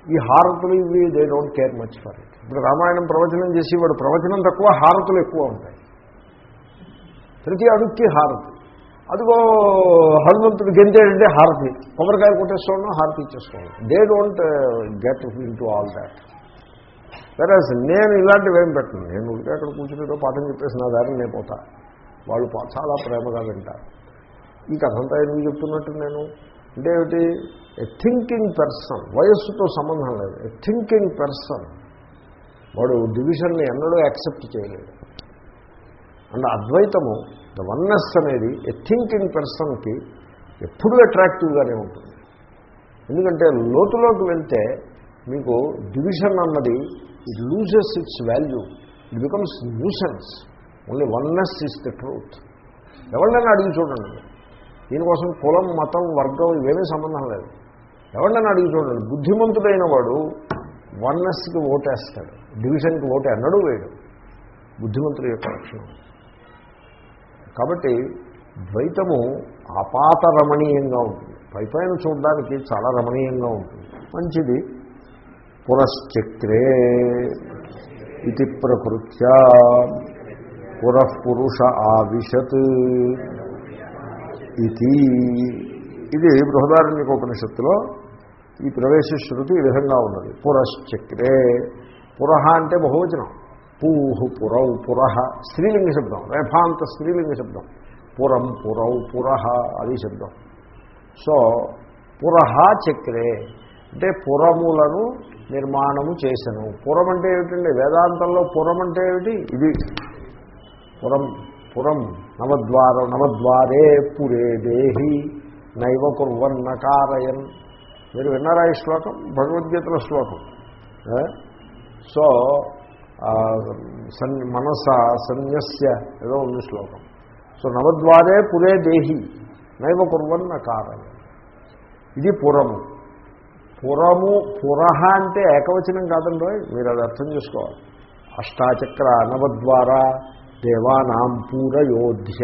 ఈ హారతులు ఇవి they don't care much for it ఇప్పుడు రామాయణం ప్రవచనం చేసి వాడు ప్రవచనం తక్కువ హారతులు ఎక్కువ ఉంటాయి ప్రతి అడుక్కి హారతి అదిగో హనుమంతుడు గెంతేడంటే హారతి కొబ్బరికాయ కొట్టేసుకోవడం హారతి ఇచ్చేసుకోవడం they don't get into all that వెరస్ నేను ఇలాంటివి ఏం పెట్టను నేను ఉడికి అక్కడ కూర్చునేటో పాఠం చెప్పేసి నా దారిని నేను పోతా వాళ్ళు పా- చాలా ప్రేమగా వింటారు ఈ కథంతా ఎందుకు చెప్తున్నట్టు నేను అంటే ఏమిటి ఎ థింకింగ్ పర్సన్ వయస్సుతో సంబంధం లేదు ఎ థింకింగ్ పర్సన్ వాడు డివిజన్ని ఎన్నడూ యాక్సెప్ట్ చేయలేడు అండ్ అద్వైతము ద వన్నెస్ అనేది ఎ థింకింగ్ పర్సన్కి ఎప్పుడూ అట్రాక్టివ్గానే ఉంటుంది ఎందుకంటే లోతులోకి వెళ్తే మీకు డివిజన్ అన్నది it loses its value it becomes nuisance only oneness is the truth ఎవరినైనా అడిగి చూడండి దీనికోసం కులం మతం వర్గం ఇవేమీ సంబంధం లేదు ఎవరినైనా అడిగి చూడండి బుద్ధిమంతుడైన వాడు వన్నెస్కి ఓటేస్తాడు డివిజన్కి ఓటు ఎన్నడూ వేయడు బుద్ధిమంతుల యొక్క లక్షణం కాబట్టి ద్వైతము ఆపాత రమణీయంగా ఉంటుంది పైపైన చూడడానికి చాలా రమణీయంగా ఉంటుంది మంచిది పురశ్చక్రే ఇది ప్రకృత్యా పురఃపురుష ఆవిశత్ ఇది ఇది బృహదారణ్యకోపనిషత్తులో ఈ ప్రవేశ శృతి ఈ విధంగా ఉన్నది పురశ్చక్రే పురహ అంటే బహువచనం పూహు పురౌ పురహ స్త్రీలింగ శబ్దం రేఫాంత స్త్రీలింగ శబ్దం పురం పురౌ పురహ అది శబ్దం సో పురహ చక్రే అంటే పురములను నిర్మాణము చేసను పురం అంటే ఏమిటండి వేదాంతంలో పురం అంటే ఏమిటి ఇది పురం పురం నవద్వారం నవద్వారే పురే దేహి నైవ కుర్వన్నకారయన్ మీరు విన్నారా ఈ శ్లోకం భగవద్గీతల శ్లోకం ఏ? సో ఆ, సన్ మనస సన్యస్య ఏదో ఉంది శ్లోకం సో నవద్వారే పురే దేహి నైవ కుర్వన్న కారణ ఇది పురము పురము పురహ అంటే ఏకవచనం కాదండి మీరు అది అర్థం చేసుకోవాలి అష్టాచక్ర నవద్వార దేవానాం పూరయోధ్య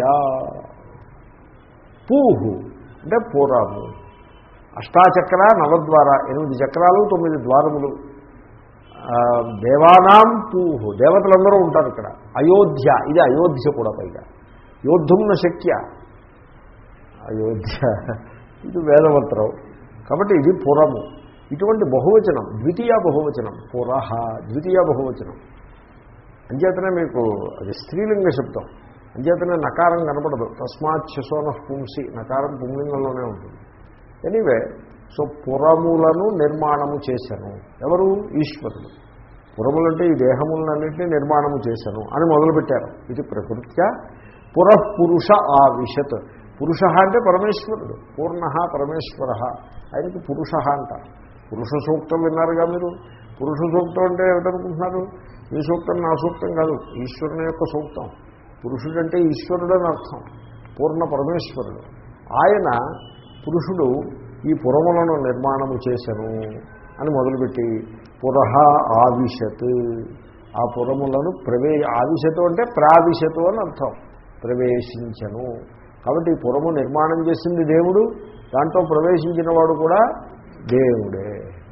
పూహు అంటే పురము అష్టాచక్ర నవద్వార ఎనిమిది చక్రాలు తొమ్మిది ద్వారములు ఆ, దేవానాం పూహు దేవతలందరూ ఉంటారు ఇక్కడ అయోధ్య ఇది అయోధ్య కూడా పైగా యోద్ధుమ్న శక్య అయోధ్య ఇది వేదమంత్రం కాబట్టి ఇది పురము ఇటువంటి బహువచనం ద్వితీయ బహువచనం పురహ ద్వితీయ బహువచనం అంచేతనే మీకు అది స్త్రీలింగ శబ్దం అంచేతనే నకారం కనపడదు తస్మాత్ శశోన పుంసి నకారం పుంలింగంలోనే ఉంటుంది ఎనీవే సో పురములను నిర్మాణము చేశాను ఎవరు ఈశ్వరుడు పురములంటే ఈ దేహములన్నింటినీ నిర్మాణము చేశాను అని మొదలుపెట్టారు ఇది ప్రకృత్యా పురఃపురుష ఆవిశత్ పురుష అంటే పరమేశ్వరుడు పూర్ణ పరమేశ్వర ఆయనకి పురుష అంటారు పురుష సూక్తం విన్నారుగా మీరు పురుష సూక్తం అంటే ఏమిటనుకుంటున్నారు ఈ సూక్తం నా సూక్తం కాదు ఈశ్వరుని యొక్క సూక్తం పురుషుడంటే ఈశ్వరుడు అని అర్థం పూర్ణ పరమేశ్వరుడు ఆయన పురుషుడు ఈ పురములను నిర్మాణము చేశను అని మొదలుపెట్టి పురహ ఆవిశత్ ఆ పురములను ప్రవే ఆవిశతు అంటే ప్రావిశతు అని అర్థం ప్రవేశించను కాబట్టి ఈ పురము నిర్మాణం చేసింది దేవుడు దాంట్లో ప్రవేశించిన వాడు కూడా దేవుడే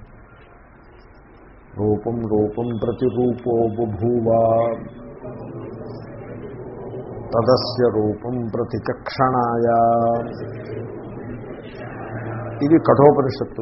రూపం రూపం ప్రతిరూపో బభూవా తదస్య రూపం ప్రతిచక్షణాయ ఇది కఠోపనిషత్తు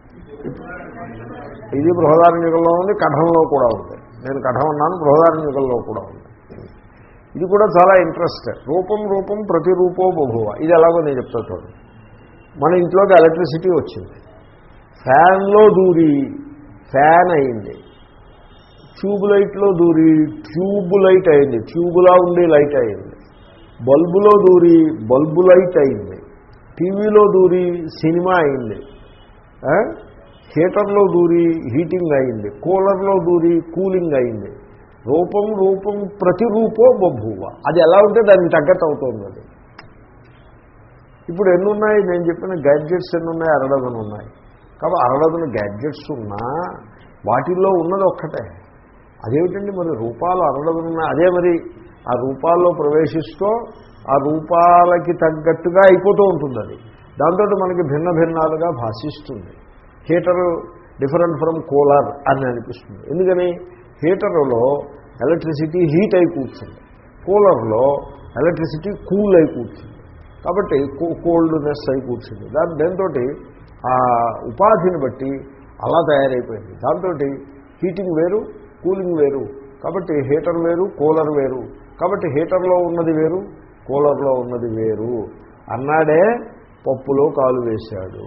ఇది బృహదారణ్యుగంలో ఉంది కఠంలో కూడా ఉంది నేను కఠం అన్నాను బృహదారణ్యుగంలో కూడా ఉంది ఇది కూడా చాలా ఇంట్రెస్ట్ రూపం రూపం ప్రతిరూపో బభువ ఇది ఎలాగో నేను చెప్తా చూడండి మన ఇంట్లోకి ఎలక్ట్రిసిటీ వచ్చింది ఫ్యాన్లో దూరి ఫ్యాన్ అయింది ట్యూబ్ లైట్లో దూరి ట్యూబ్ లైట్ అయింది ట్యూబులా ఉండి లైట్ అయింది బల్బులో దూరి బల్బు లైట్ అయింది టీవీలో దూరి సినిమా అయింది ఆ? హీటర్లో దూరి హీటింగ్ అయింది కూలర్లో దూరి కూలింగ్ అయింది రూపం రూపం ప్రతిరూపో బభూవ అది ఎలా ఉంటే దానికి తగ్గట్టు అవుతుంది అది ఇప్పుడు ఎన్ని ఉన్నాయి నేను చెప్పిన గ్యాడ్జెట్స్ ఎన్ని ఉన్నాయి అరడదను ఉన్నాయి కాబట్టి అరడదను గ్యాడ్జెట్స్ ఉన్నా వాటిల్లో ఉన్నది ఒక్కటే అదేమిటండి మరి రూపాలు అరడదను ఉన్నాయి అదే మరి ఆ రూపాల్లో ప్రవేశిస్తూ ఆ రూపాలకి తగ్గట్టుగా అయిపోతూ ఉంటుంది అది దాంతో మనకి భిన్న భిన్నాలుగా భాషిస్తుంది హీటరు డిఫరెంట్ ఫ్రమ్ కూలర్ అని అనిపిస్తుంది ఎందుకని హీటర్లో ఎలక్ట్రిసిటీ హీట్ అయి కూర్చుంది కూలర్లో ఎలక్ట్రిసిటీ కూల్ అయి కూర్చుంది కాబట్టి కోల్డ్నెస్ అయి కూర్చుంది దాని దాంతో ఆ ఉపాధిని బట్టి అలా తయారైపోయింది దాంతో హీటింగ్ వేరు కూలింగ్ వేరు కాబట్టి హీటర్ వేరు కూలర్ వేరు కాబట్టి హీటర్లో ఉన్నది వేరు కూలర్లో ఉన్నది వేరు అన్నాడే పప్పులో కాలు వేశాడు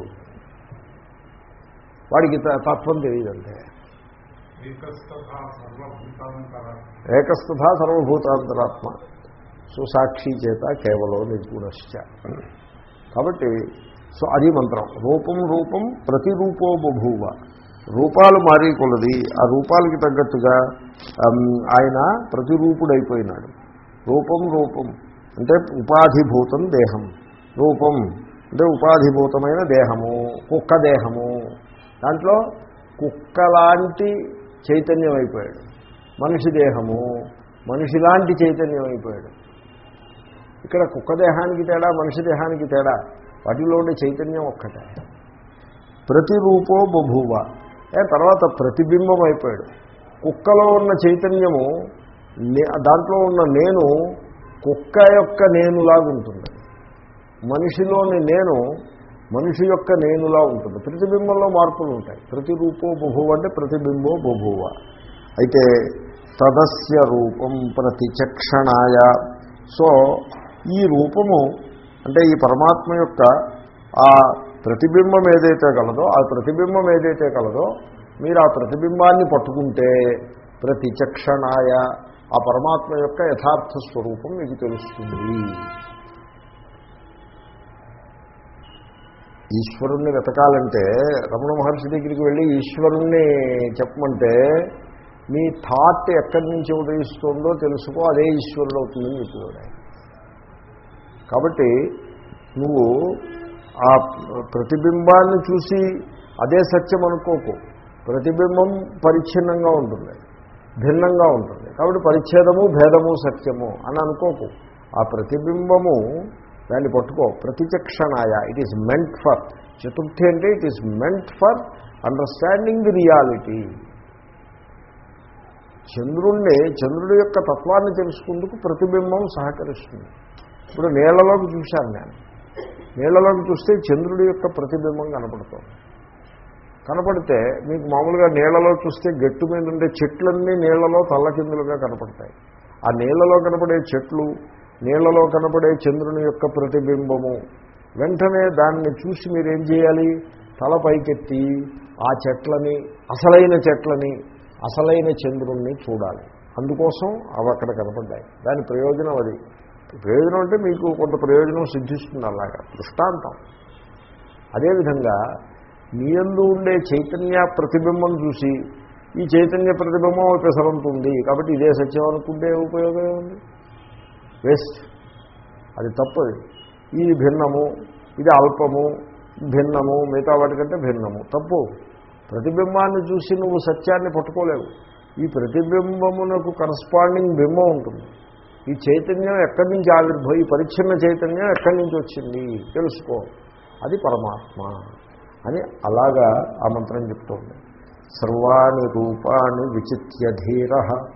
వాడికి త- తత్వం తెలియదంటే ఏకస్తథా సర్వభూతాంతర ఏకస్థా సర్వభూతాంతరాత్మ సుసాక్షి చేత కేవలం నిర్గుణశ్చ కాబట్టి సో అది మంత్రం రూపం రూపం ప్రతిరూపో బభూవ రూపాలు మారి కొలది ఆ రూపాలకి తగ్గట్టుగా అమ్, ఆయన ప్రతిరూపుడైపోయినాడు రూపం రూపం అంటే ఉపాధిభూతం దేహం రూపం అంటే ఉపాధిభూతమైన దేహము కుక్క దేహము దాంట్లో కుక్కలాంటి చైతన్యం అయిపోయాడు మనిషి దేహము మనిషిలాంటి చైతన్యం అయిపోయాడు ఇక్కడ కుక్క దేహానికి తేడా మనిషి దేహానికి తేడా వాటిలో ఉండే చైతన్యం ఒక్కటే ప్రతిరూపో బభూవ ఏ తర్వాత ప్రతిబింబం అయిపోయాడు కుక్కలో ఉన్న చైతన్యము నే- దాంట్లో ఉన్న నేను కుక్క యొక్క నేనులాగా ఉంటుంది మనిషిలోని నేను మనిషి యొక్క నేనులా ఉంటుంది ప్రతిబింబంలో మార్పులు ఉంటాయి ప్రతిరూపో బభువ అంటే ప్రతిబింబో బభువ అయితే తదస్య రూపం ప్రతిచక్షణాయ సో ఈ రూపము అంటే ఈ పరమాత్మ యొక్క ఆ ప్రతిబింబం ఏదైతే కలదో ఆ ప్రతిబింబం ఏదైతే కలదో మీరు ఆ ప్రతిబింబాన్ని పట్టుకుంటే ప్రతిచక్షణాయ ఆ పరమాత్మ యొక్క యథార్థ స్వరూపం మీకు తెలుస్తుంది ఈశ్వరుణ్ణి వెతకాలంటే రమణ మహర్షి దగ్గరికి వెళ్ళి ఈశ్వరుణ్ణి చెప్పమంటే మీ థాట్ ఎక్కడి నుంచి ఉదయిస్తుందో తెలుసుకో అదే ఈశ్వరుడు అవుతుందని చెప్పేవాడు ఆయన. కాబట్టి నువ్వు ఆ ప్రతిబింబాన్ని చూసి అదే సత్యం అనుకోకు ప్రతిబింబం పరిచ్ఛిన్నంగా ఉంటుంది భిన్నంగా ఉంటుంది కాబట్టి పరిచ్ఛేదము భేదము సత్యము అని అనుకోకు ఆ ప్రతిబింబము దాన్ని పట్టుకో ప్రతిచక్షణాయ ఇట్ ఈస్ మెంట్ ఫర్ చతుర్థి అంటే it is meant for understanding the reality చంద్రుణ్ణి చంద్రుడి యొక్క తత్వాన్ని తెలుసుకుందుకు ప్రతిబింబం సహకరిస్తుంది ఇప్పుడు నీళ్లలోకి చూశాను నేను నీళ్లలోకి చూస్తే చంద్రుడి యొక్క ప్రతిబింబం కనపడుతుంది కనపడితే మీకు మామూలుగా నీళ్లలో చూస్తే గట్టు మీద ఉండే చెట్లన్నీ నీళ్లలో తల్లకిందులుగా కనపడతాయి ఆ నీళ్లలో కనపడే చెట్లు నీళ్లలో కనపడే చంద్రుని యొక్క ప్రతిబింబము వెంటనే దాన్ని చూసి మీరు ఏం చేయాలి తల పైకెత్తి ఆ చెట్లని అసలైన చెట్లని అసలైన చంద్రుణ్ణి చూడాలి అందుకోసం అవి అక్కడ కనపడ్డాయి దాని ప్రయోజనం అది ప్రయోజనం అంటే మీకు కొంత ప్రయోజనం సిద్ధిస్తుంది అలాగా దృష్టాంతం అదేవిధంగా మీ యందు ఉండే చైతన్య ప్రతిబింబం చూసి ఈ చైతన్య ప్రతిబింబం పెసరంతుంది కాబట్టి ఇదే సత్యం అనుకుంటే ఏ ఉపయోగం ఉంది వేస్ట్ అది తప్పది ఇది భిన్నము ఇది అల్పము భిన్నము మిగతా వాటికంటే భిన్నము తప్పు ప్రతిబింబాన్ని చూసి నువ్వు సత్యాన్ని పట్టుకోలేవు ఈ ప్రతిబింబమునకు కరస్పాండింగ్ బింబం ఉంటుంది ఈ చైతన్యం ఎక్కడి నుంచి ఆవిర్భవి ఈ పరిచ్ఛిన్న చైతన్యం ఎక్కడి నుంచి వచ్చింది తెలుసుకో అది పరమాత్మ అని అలాగా ఆ మంత్రం చెప్తోంది సర్వాణి రూపాన్ని విచిత్యధీర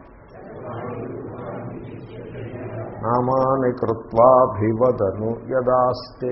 నామాని కృత్వాభివదను యదాస్తే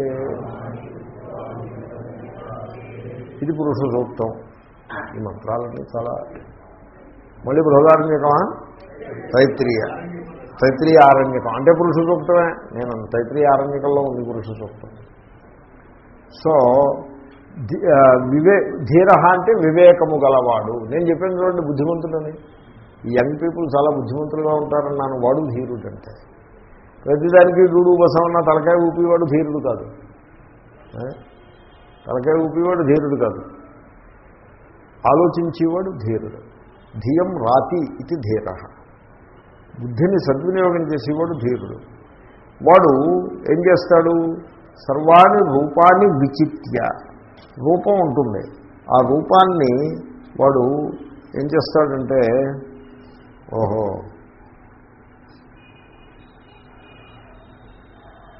ఇది పురుష సూక్తం ఈ మంత్రాలన్నీ చాలా మళ్ళీ బృహదారణ్యకమా తైత్రీయ తైత్రీయ ఆరణ్యకం అంటే పురుష సూక్తమే నేను తైత్రీయ ఆరణ్యకంలో ఉంది పురుష సూక్తం సో ధి- ఆ, వివే ధీర అంటే వివేకము గలవాడు నేను చెప్పాను చూడండి బుద్ధిమంతుడని ఈ యంగ్ పీపుల్ చాలా బుద్ధిమంతులుగా ఉంటారన్నాను వాడు ధీరుడు అంటే ప్రతిదానికి డూడు బసమన్న తలకాయ ఊపివాడు ధీరుడు కాదు ఏ? తలకాయ ఊపివాడు ధీరుడు కాదు ఆలోచించేవాడు ధీరుడు ధియం రాతి ఇది ధీర బుద్ధిని సద్వినియోగం చేసేవాడు ధీరుడు వాడు ఏం చేస్తాడు సర్వాణి రూపాన్ని విచిత్య రూపం ఉంటుంది ఆ రూపాన్ని వాడు ఏం చేస్తాడంటే ఓహో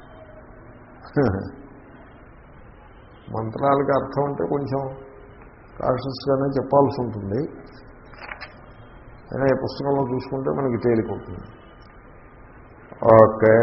మంత్రాలకి అర్థం అంటే కొంచెం కాషస్గానే చెప్పాల్సి ఉంటుంది అయినా ఈ పుస్తకంలో చూసుకుంటే మనకి తేలిపోతుంది ఓకే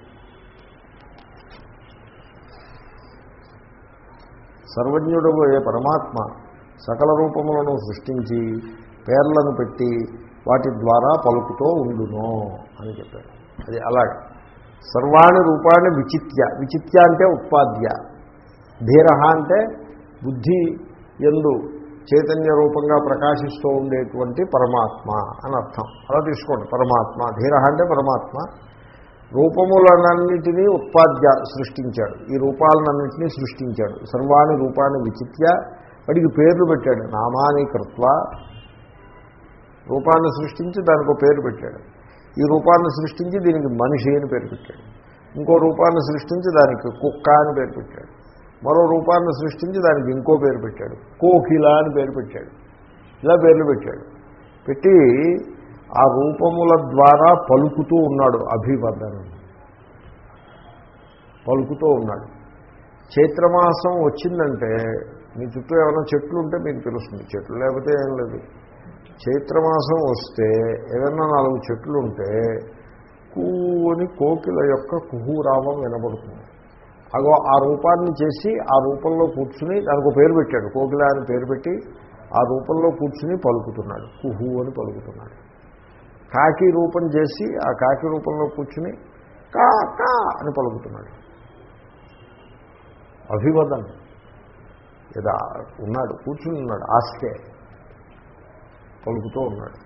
సర్వజ్ఞుడు ఏ పరమాత్మ సకల రూపములను సృష్టించి పేర్లను పెట్టి వాటి ద్వారా పలుకుతో ఉండును అని చెప్పారు అది అలాగే సర్వాణి రూపాన్ని విచిత్య విచిత్య అంటే ఉత్పాద్య ధీర అంటే బుద్ధి ఎందు చైతన్య రూపంగా ప్రకాశిస్తూ ఉండేటువంటి పరమాత్మ అని అర్థం అలా తీసుకోండి పరమాత్మ ధీర అంటే పరమాత్మ రూపములనన్నిటినీ ఉత్పాద్య సృష్టించాడు ఈ రూపాలన్నింటినీ సృష్టించాడు సర్వాణి రూపాన్ని విచిత్య వాడికి పేర్లు పెట్టాడు నామాని కృత్వ రూపాన్ని సృష్టించి దానికి ఒక పేరు పెట్టాడు ఈ రూపాన్ని సృష్టించి దీనికి మనిషి అని పేరు పెట్టాడు ఇంకో రూపాన్ని సృష్టించి దానికి కుక్క అని పేరు పెట్టాడు మరో రూపాన్ని సృష్టించి దానికి ఇంకో పేరు పెట్టాడు కోకిల అని పేరు పెట్టాడు ఇలా పేర్లు పెట్టాడు పెట్టి ఆ రూపముల ద్వారా పలుకుతూ ఉన్నాడు అభివర్ధనం పలుకుతూ ఉన్నాడు చైత్రమాసం వచ్చిందంటే మీ చుట్టూ ఏమైనా చెట్లు ఉంటే మీకు తెలుస్తుంది చెట్లు లేకపోతే ఏం లేదు చైత్రమాసం వస్తే ఏదైనా నాలుగు చెట్లు ఉంటే కూని కోకిల యొక్క కుహూరావం వినబడుతుంది అగో ఆ రూపాన్ని చేసి ఆ రూపంలో కూర్చుని దానికి ఒక పేరు పెట్టాడు కోకిల అని పేరు పెట్టి ఆ రూపంలో కూర్చుని పలుకుతున్నాడు కుహు అని పలుకుతున్నాడు కాకి రూపం చేసి ఆ కాకి రూపంలో కూర్చుని కా కా అని పలుకుతున్నాడు అభివదన్ ఏదా ఉన్నాడు కూర్చుని ఉన్నాడు ఆస్తే పలుకుతూ ఉన్నాడు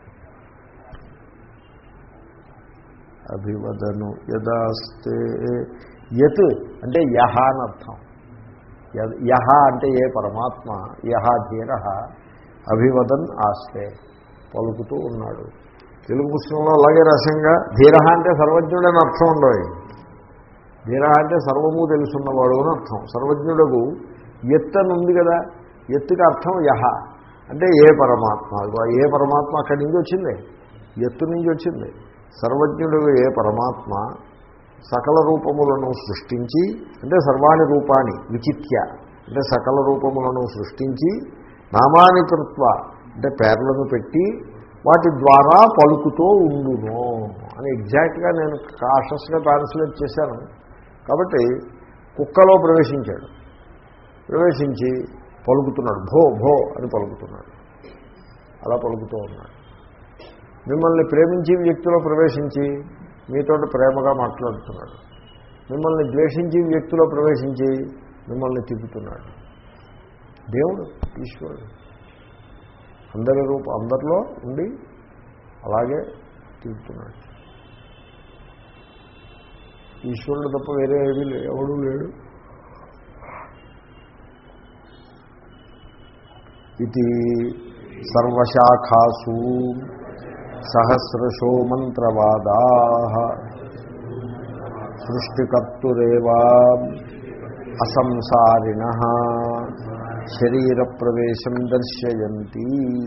అభివదను యదాస్తే యత్ అంటే యహ అని అర్థం యద్- యహ అంటే ఏ పరమాత్మ యహ ధీర అభివదన్ ఆస్తే పలుకుతూ ఉన్నాడు తెలుగు పుస్తకంలో అలాగే రసంగా ధీర అంటే సర్వజ్ఞుడని అర్థం ఉండవు ధీర అంటే సర్వము తెలుసున్నవాడు అని అర్థం సర్వజ్ఞుడకు ఎత్ అని ఉంది కదా ఎత్తుకి అర్థం యహ అంటే ఏ పరమాత్మ ఇదిగో ఏ పరమాత్మ అక్కడి నుంచి వచ్చింది ఎత్తు నుంచి వచ్చింది సర్వజ్ఞుడు ఏ పరమాత్మ సకల రూపములను సృష్టించి అంటే సర్వాణి రూపాన్ని విచిత్య అంటే సకల రూపములను సృష్టించి నామాని కృత్వ అంటే పేర్లను పెట్టి వాటి ద్వారా పలుకుతూ ఉండును అని ఎగ్జాక్ట్గా నేను కాషస్గా ట్రాన్స్లేట్ చేశాను కాబట్టి కుక్కలో ప్రవేశించాడు ప్రవేశించి పలుకుతున్నాడు భో భో అని పలుకుతున్నాడు అలా పలుకుతూ ఉన్నాడు మిమ్మల్ని ప్రేమించే వ్యక్తిలో ప్రవేశించి మీతో ప్రేమగా మాట్లాడుతున్నాడు మిమ్మల్ని ద్వేషించే వ్యక్తిలో ప్రవేశించి మిమ్మల్ని తిప్పుతున్నాడు దేవుడు ఈశ్వరుడు అందరి రూప అందరిలో ఉండి అలాగే తిప్పుతున్నాడు ఈశ్వరుడు తప్ప వేరే ఏమీ లే ఎవడూ లేడు ఇది సర్వశాఖాసు సహస్రశో మంత్రవాదా సృష్టికర్తురేవా అసంసారిణ శరీర ప్రవేశం దర్శయంతి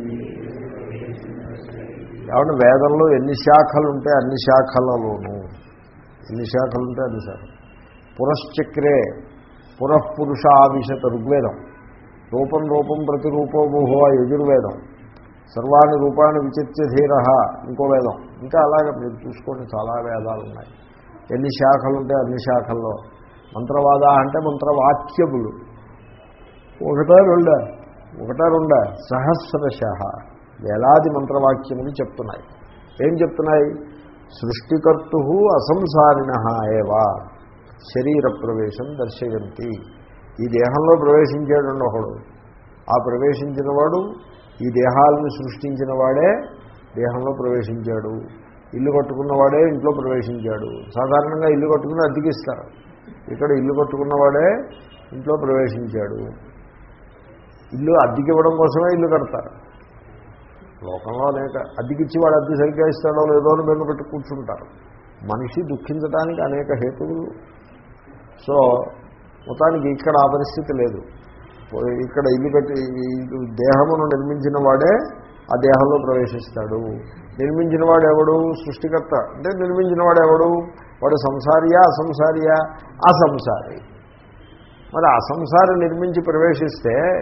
కాబట్టి వేదంలో ఎన్ని శాఖలు ఉంటే అన్ని శాఖలలోనూ ఎన్ని శాఖలు ఉంటే అన్ని శాఖలు పురశ్చక్రే పురఃపురుషావిశత ఋగ్వేదం రూపం రూపం ప్రతిరూపో బుహో యజుర్వేదం సర్వాణి రూపాన్ని విచిత్య ధీర ఇంకో వేదం ఇంకా అలాగే మీరు చూసుకోండి చాలా వేదాలు ఉన్నాయి ఎన్ని శాఖలు ఉంటే అన్ని శాఖల్లో మంత్రవాద అంటే మంత్రవాక్యములు ఒకటా రెండా ఒకటా రెండా సహస్రశ వేలాది మంత్రవాక్యములు చెప్తున్నాయి ఏం చెప్తున్నాయి సృష్టికర్తు అసంసారిణ ఏవా శరీర ప్రవేశం దర్శయంతి ఈ దేహంలో ప్రవేశించాడు ఒకడు ఆ ప్రవేశించిన వాడు ఈ దేహాలను సృష్టించిన వాడే దేహంలో ప్రవేశించాడు ఇల్లు కట్టుకున్నవాడే ఇంట్లో ప్రవేశించాడు సాధారణంగా ఇల్లు కట్టుకుని అద్దెకిస్తారు ఇక్కడ ఇల్లు కట్టుకున్నవాడే ఇంట్లో ప్రవేశించాడు ఇల్లు అద్దెకివ్వడం కోసమే ఇల్లు కడతారు లోకంలో అనేక అద్దెకిచ్చి వాడు అద్దె సరిగ్గా ఇస్తాడో లేదో అని బెంగ పెట్టి కూర్చుంటారు మనిషి దుఃఖించడానికి అనేక హేతువులు సో మొత్తానికి ఇక్కడ ఆ పరిస్థితి లేదు ఇక్కడ ఇల్లు కట్టి ఈ దేహమును నిర్మించిన వాడే ఆ దేహంలో ప్రవేశిస్తాడు నిర్మించిన వాడు ఎవడు సృష్టికర్త అంటే నిర్మించిన వాడు ఎవడు వాడు సంసారియా అసంసారియా అసంసారి మరి అసంసారి నిర్మించి ప్రవేశిస్తే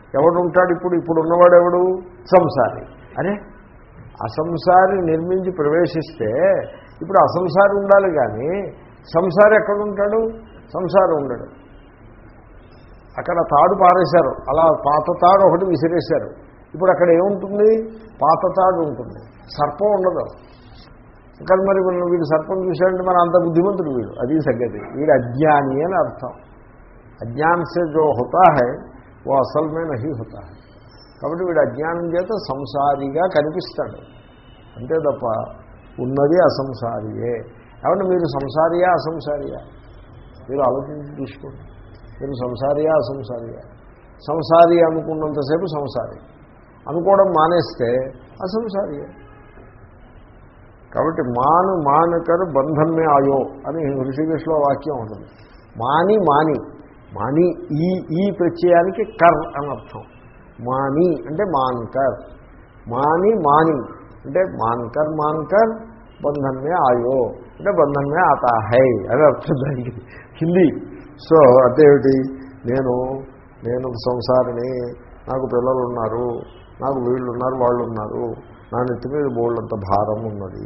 ఎవడు ఉంటాడు ఇప్పుడు ఇప్పుడు ఉన్నవాడు ఎవడు సంసారి అరే అసంసారి నిర్మించి ప్రవేశిస్తే ఇప్పుడు అసంసారి ఉండాలి కానీ సంసారి ఎక్కడ ఉంటాడు సంసారం ఉండడు అక్కడ తాడు పారేశారు అలా పాత తాడు ఒకటి విసిరేశారు ఇప్పుడు అక్కడ ఏముంటుంది పాత తాడు ఉంటుంది సర్పం ఉండదు కానీ మరి వీళ్ళు వీడు సర్పం చూశాడంటే మరి అంత బుద్ధిమంతుడు వీడు అది సంగతి వీడు అజ్ఞాని అని అర్థం అజ్ఞాన్ సే జో హోతా హై ఓ అసల్ మే నహి హోతా హై కాబట్టి వీడు అజ్ఞానం చేత సంసారిగా కనిపిస్తాడు అంతే తప్ప ఉన్నది అసంసారియే కాబట్టి మీరు సంసారియా అసంసారియా మీరు ఆలోచించి తీసుకోండి మీరు సంసారియా అసంసారియా సంసారి అనుకున్నంతసేపు సంసారి అనుకోవడం మానేస్తే అసంసారియే కాబట్టి మాను మానకరు బంధన్మే ఆయో అని ఋషికేశ్లో వాక్యం ఉంటుంది మాని మాని మాని ఈ ఈ ప్రత్యయానికి కర్ అని అర్థం మాని అంటే మాన్కర్ మాని మాని అంటే మాన్కర్ మాన్కర్ బంధన్మే ఆయో అంటే బంధన్మే ఆతా హై అని అర్థం దానికి హిందీ సో అదేమిటి నేను నేను సంసారిని నాకు పిల్లలు ఉన్నారు నాకు వీళ్ళు ఉన్నారు వాళ్ళు ఉన్నారు నా నెత్తి మీద బోళ్ళంత భారం ఉన్నది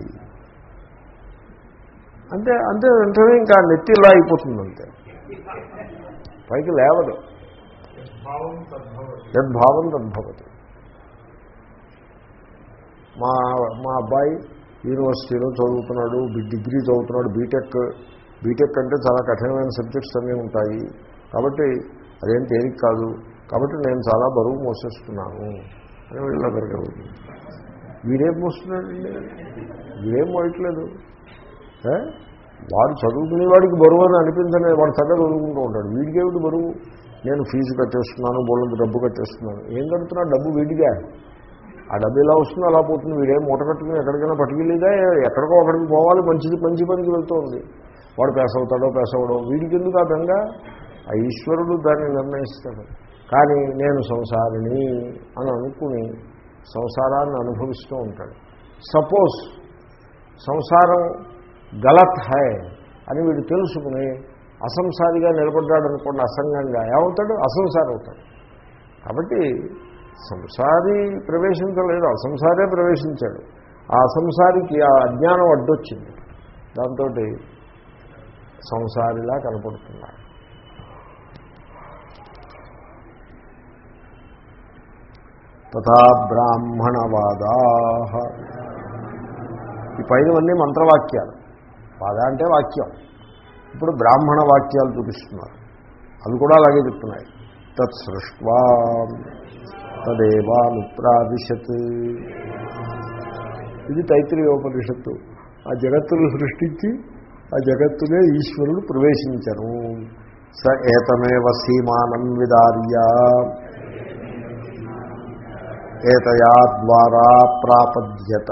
అంటే అంతే వెంటనే ఇంకా నెత్తి ఇలా అయిపోతుంది అంతే పైకి లేవదు భావం తద్భవతి యద్భావం తద్భవతి మా మా అబ్బాయి యూనివర్సిటీలో చదువుతున్నాడు బి- డిగ్రీ చదువుతున్నాడు బీటెక్ బీటెక్ అంటే చాలా కఠినమైన సబ్జెక్ట్స్ అన్నీ ఉంటాయి కాబట్టి అదేం తేలిక కాదు కాబట్టి నేను చాలా బరువు మోసేస్తున్నాను అని వీళ్ళ దగ్గర వీడేం మోస్తున్నాడండి వీడేం మోయట్లేదు ఏ? వాడు చదువుకునే వాడికి బరువు అని అనిపించనే వాడు చక్కగా చదువుకుంటూ ఉంటాడు వీడికి ఏమిటి బరువు నేను ఫీజు కట్టేస్తున్నాను బోళ్ళంత డబ్బు కట్టేస్తున్నాను ఏం కడుతున్నా డబ్బు వీడిగా ఆ డబ్బు ఎలా వస్తుందో అలా పోతుంది వీడేం మూట కట్టుకుని ఎక్కడికైనా పట్టుకెళ్ళేదా ఎక్కడికో ఒకడికి పోవాలి మంచిది మంచి పనికి వెళ్తూ ఉంది వాడు పేస అవుతాడో పేస అవడో వీడికి ఎందుకు ఆ బెంగ ఆ ఈశ్వరుడు దాన్ని నిర్ణయిస్తాడు కానీ నేను సంసారిని అని అనుకుని సంసారాన్ని అనుభవిస్తూ ఉంటాడు సపోజ్ సంసారం గలత్ హై అని వీడు తెలుసుకుని అసంసారిగా నిలబడ్డాడు అనుకోండి అసంగంగా ఏమవుతాడు అసంసారి అవుతాడు కాబట్టి సంసారి ప్రవేశించలేదు అసంసారే ప్రవేశించాడు ఆ అసంసారికి ఆ అజ్ఞానం అడ్డొచ్చింది దాంతో సంసారిలా కనపడుతున్నాడు తథా బ్రాహ్మణవాదా ఈ పైనవన్నీ మంత్రవాక్యాలు వాద అంటే వాక్యం ఇప్పుడు బ్రాహ్మణ వాక్యాలు చూపిస్తున్నారు అవి కూడా అలాగే చెప్తున్నాయి తత్ సృష్వా తదేవానుప్రావిశత్ ఇది తైత్రీయోపనిషత్తు ఆ జగత్తును సృష్టించి ఆ జగత్తునే ఈశ్వరుడు ప్రవేశించను స ఏతమేవ సీమానం విదార్య ఏతయా ద్వారా ప్రాపద్యత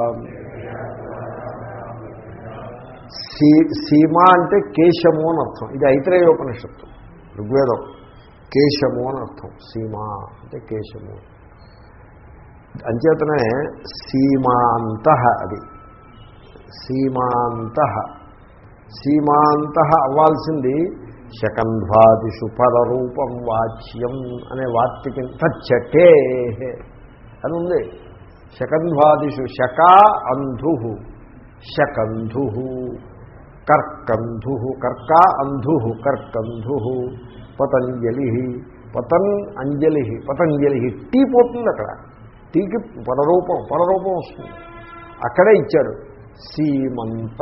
సీ సీమ అంటే కేశము అని అర్థం ఇది ఐత్రేయోపనిషత్తు ఋగ్వేదం కేశము అని అర్థం సీమ అంటే కేశము అంచేతనే సీమాంత అది సీమాంత సీమాంత అవ్వాల్సింది శకంధ్వాదిషు పరరూపం వాచ్యం అనే వార్తికి తచ్చటే అని ఉంది శకంధ్వాదిషు శకా అంధు శకంధు కర్కంధు కర్క అంధు కర్కంధు పతంజలి పతన్ అంజలి పతంజలి టీ పోతుంది అక్కడ టీకి పరరూపం పరరూపం వస్తుంది అక్కడే ఇచ్చాడు సీమంత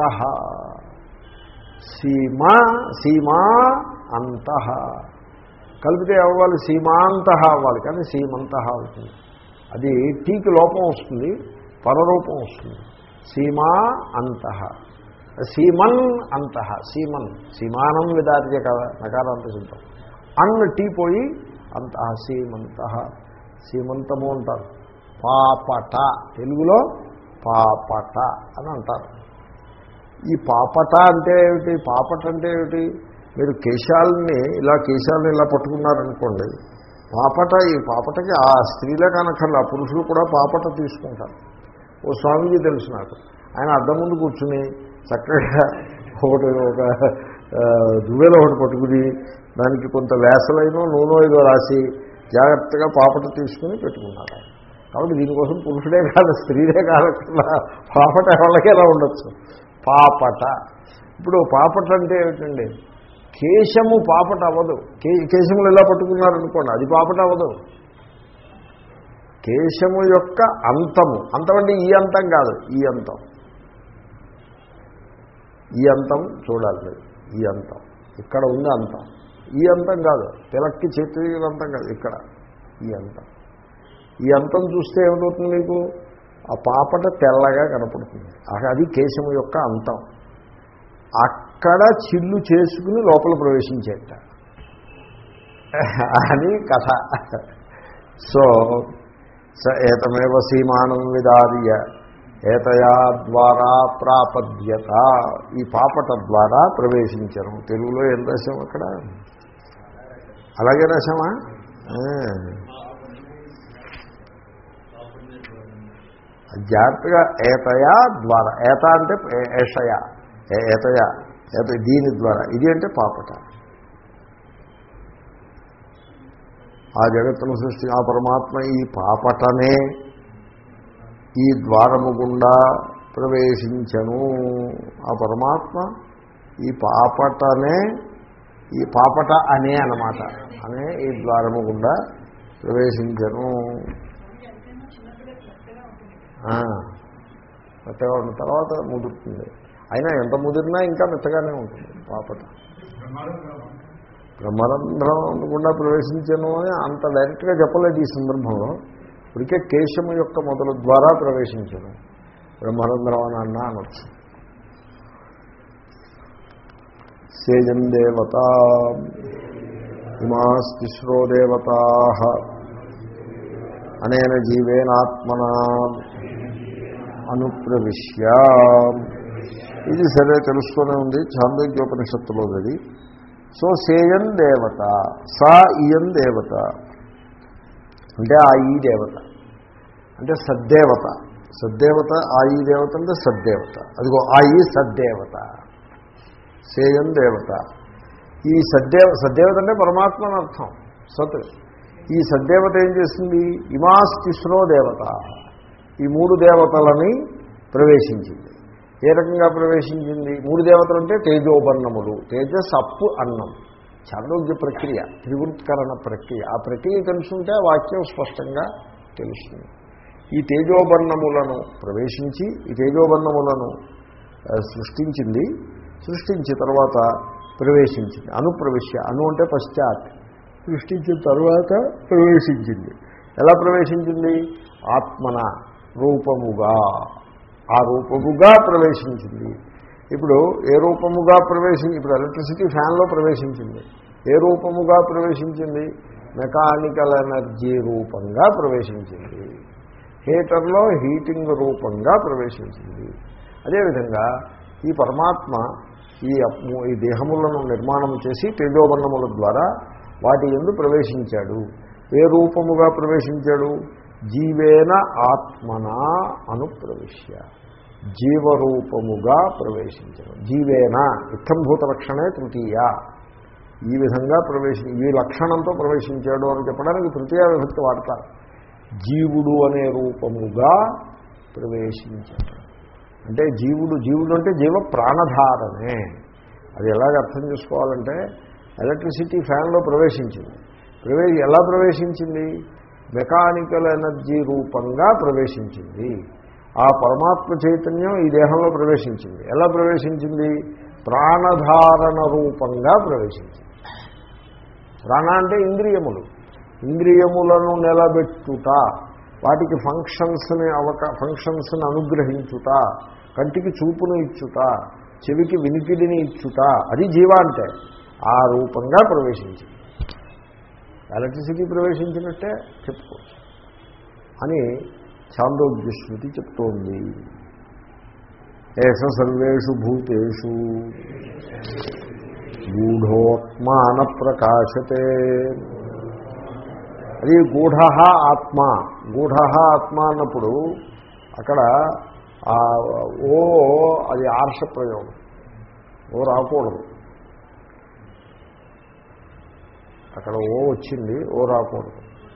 సీమా సీమా అంత కలిపితే అవ్వాలి సీమాంత అవ్వాలి కానీ సీమంత అవుతుంది అది టీకి లోపం వస్తుంది పరరూపం వస్తుంది సీమా అంత సీమన్ అంత సీమన్ సీమానం విదార్య కదా నకారాంత సిద్ధం అన్న టీ పోయి అంత సీమంత సీమంతము అంటారు పాపట తెలుగులో పాపట అని అంటారు ఈ పాపట అంటే ఏమిటి పాపట అంటే ఏమిటి మీరు కేశాలని ఇలా కేశాలని ఇలా పట్టుకున్నారనుకోండి పాపట ఈ పాపటకి ఆ స్త్రీలే కనక్కర్లా పురుషులు కూడా పాపట తీసుకుంటారు ఓ స్వామీజీ తెలుసు నాకు ఆయన అద్దం ముందు కూర్చుని చక్కగా ఒకటి ఒక ఆ, దువ్వెలో ఒకటి పట్టుకుని దానికి కొంత వేసలైనో నూనె ఏదో రాసి జాగ్రత్తగా పాపట తీసుకుని పెట్టుకున్నారు ఆయన. కాబట్టి దీనికోసం పురుషుడే కాదు స్త్రీలే కాదకుండా పాపట వాళ్ళకి ఎలా ఉండొచ్చు పాపట ఇప్పుడు పాపట అంటే ఏమిటండి కేశము పాపట అవ్వదు కే కేశములు ఎలా పట్టుకున్నారనుకోండి అది పాపట అవ్వదు కేశము యొక్క అంతము అంతం అంటే ఈ అంతం కాదు ఈ అంతం ఈ అంతం చూడాలి మీరు. ఈ అంతం ఇక్కడ ఉంది అంతం ఈ అంతం కాదు తిలక్కి చేతి అంతం కాదు ఇక్కడ ఈ అంతం ఈ అంతం చూస్తే ఏమిటవుతుంది మీకు ఆ పాపట తెల్లగా కనపడుతుంది ఆ- అది కేశము యొక్క అంతం అక్కడ చిల్లు చేసుకుని లోపల ప్రవేశించేట అని కథ సో స ఏతమేవ సీమానం విదార్య ఏతయా ద్వారా ప్రాపద్యత ఈ పాపట ద్వారా ప్రవేశించను తెలుగులో ఏం రాశాం అక్కడ అలాగే రాశామా ఆ. జాగ్రత్తగా ఏతయా ద్వారా ఏత అంటే ఏ- ఏషయ ఏ- ఏతయా ఏత దీని ద్వారా ఇది అంటే పాపట ఆ జగత్తును సృష్టి ఆ పరమాత్మ ఈ పాపటనే ఈ ద్వారము గుండా ప్రవేశించను ఆ పరమాత్మ ఈ పాపటనే ఈ పాపట అనే అన్నమాట అనే ఈ ద్వారము గుండా ప్రవేశించను ఆ, మెత్తగా ఉన్న తర్వాత ముదురుతుంది అయినా ఎంత ముదిరినా ఇంకా మెత్తగానే ఉంటుంది పాపట బ్రహ్మరంధ్రం గుండా ప్రవేశించను అని అంత డైరెక్ట్గా చెప్పలేదు ఈ సందర్భంలో ఇప్పటికే కేశము యొక్క మొదలు ద్వారా ప్రవేశించను బ్రహ్మరంధ్రం అని అన్నా అనొచ్చు సేజం దేవత ఇమాస్తిస్రో దేవతా అనేన జీవేనాత్మన అనుప్రవిశ్య ఇది సరే తెలుసుకునే ఉంది చాందోగ్యోపనిషత్తులో అది సో సేయన్ దేవత సా ఇయన్ దేవత అంటే ఆ ఈ దేవత అంటే సద్దేవత సద్దేవత ఆ ఈ దేవత అంటే సద్దేవత అదిగో ఆ ఈ సద్దేవత సేయన్ దేవత ఈ సద్దేవ సద్దేవత అంటే పరమాత్మ అని అర్థం సత్ ఈ సద్దేవత ఏం చేసింది ఇమాస్ తిస్రో దేవత ఈ మూడు దేవతలని ప్రవేశించింది ఏ రకంగా ప్రవేశించింది మూడు దేవతలు అంటే తేజోబర్ణములు తేజస్ అప్పు అన్నం చాందోగ్య ప్రక్రియ త్రివృత్కరణ ప్రక్రియ ఆ ప్రక్రియ తెలుసుంటే ఆ వాక్యం స్పష్టంగా తెలుస్తుంది ఈ తేజోబర్ణములను ప్రవేశించి ఈ తేజోబర్ణములను ఆ, సృష్టించింది సృష్టించిన తర్వాత ప్రవేశించింది అనుప్రవేశ్య అను అంటే పశ్చాత్ సృష్టించిన తర్వాత ప్రవేశించింది ఎలా ప్రవేశించింది ఆత్మన రూపముగా ఆ రూపముగా ప్రవేశించింది ఇప్పుడు ఏ రూపముగా ప్రవేశించి ఇప్పుడు ఎలక్ట్రిసిటీ ఫ్యాన్లో ప్రవేశించింది ఏ రూపముగా ప్రవేశించింది మెకానికల్ ఎనర్జీ రూపంగా ప్రవేశించింది హీటర్లో హీటింగ్ రూపంగా ప్రవేశించింది అదేవిధంగా ఈ పరమాత్మ ఈ అప్- ఈ దేహములను నిర్మాణం చేసి తేజోబర్ణముల ద్వారా వాటి ఎందు ప్రవేశించాడు ఏ రూపముగా ప్రవేశించాడు జీవేన ఆత్మన అనుప్రవిశ్య జీవరూపముగా ప్రవేశించడం జీవేన ఇత్తంభూత లక్షణే తృతీయ ఈ విధంగా ప్రవేశి ఈ లక్షణంతో ప్రవేశించాడు అని చెప్పడానికి తృతీయ విభక్తి వాడతారు జీవుడు అనే రూపముగా ప్రవేశించాడు అంటే జీవుడు జీవుడు అంటే జీవ ప్రాణధారమే అది ఎలాగ అర్థం చేసుకోవాలంటే ఎలక్ట్రిసిటీ ఫ్యాన్లో ప్రవేశించింది ప్రవే ఎలా ప్రవేశించింది మెకానికల్ ఎనర్జీ రూపంగా ప్రవేశించింది ఆ పరమాత్మ చైతన్యం ఈ దేహంలో ప్రవేశించింది ఎలా ప్రవేశించింది ప్రాణధారణ రూపంగా ప్రవేశించింది ప్రాణ అంటే ఇంద్రియములు ఇంద్రియములను నిలబెట్టుట వాటికి ఫంక్షన్స్ని అవక ఫంక్షన్స్ని అనుగ్రహించుట కంటికి చూపును ఇచ్చుట చెవికి వినికిడిని ఇచ్చుట అది జీవ అంటే ఆ రూపంగా ప్రవేశించింది ఎలక్ట్రిసిటీ ప్రవేశించినట్టే చెప్పుకోవచ్చు అని చాందోగ్య శృతి చెప్తోంది ఏష సర్వేషు భూతేషు గూఢోత్మాన ప్రకాశతే అది గూఢ ఆత్మ గూఢ ఆత్మ అన్నప్పుడు అక్కడ ఆ ఓ అది ఆర్ష ప్రయోగం ఓ రాకూడదు అక్కడ ఓ వచ్చింది ఓ రాకూడదు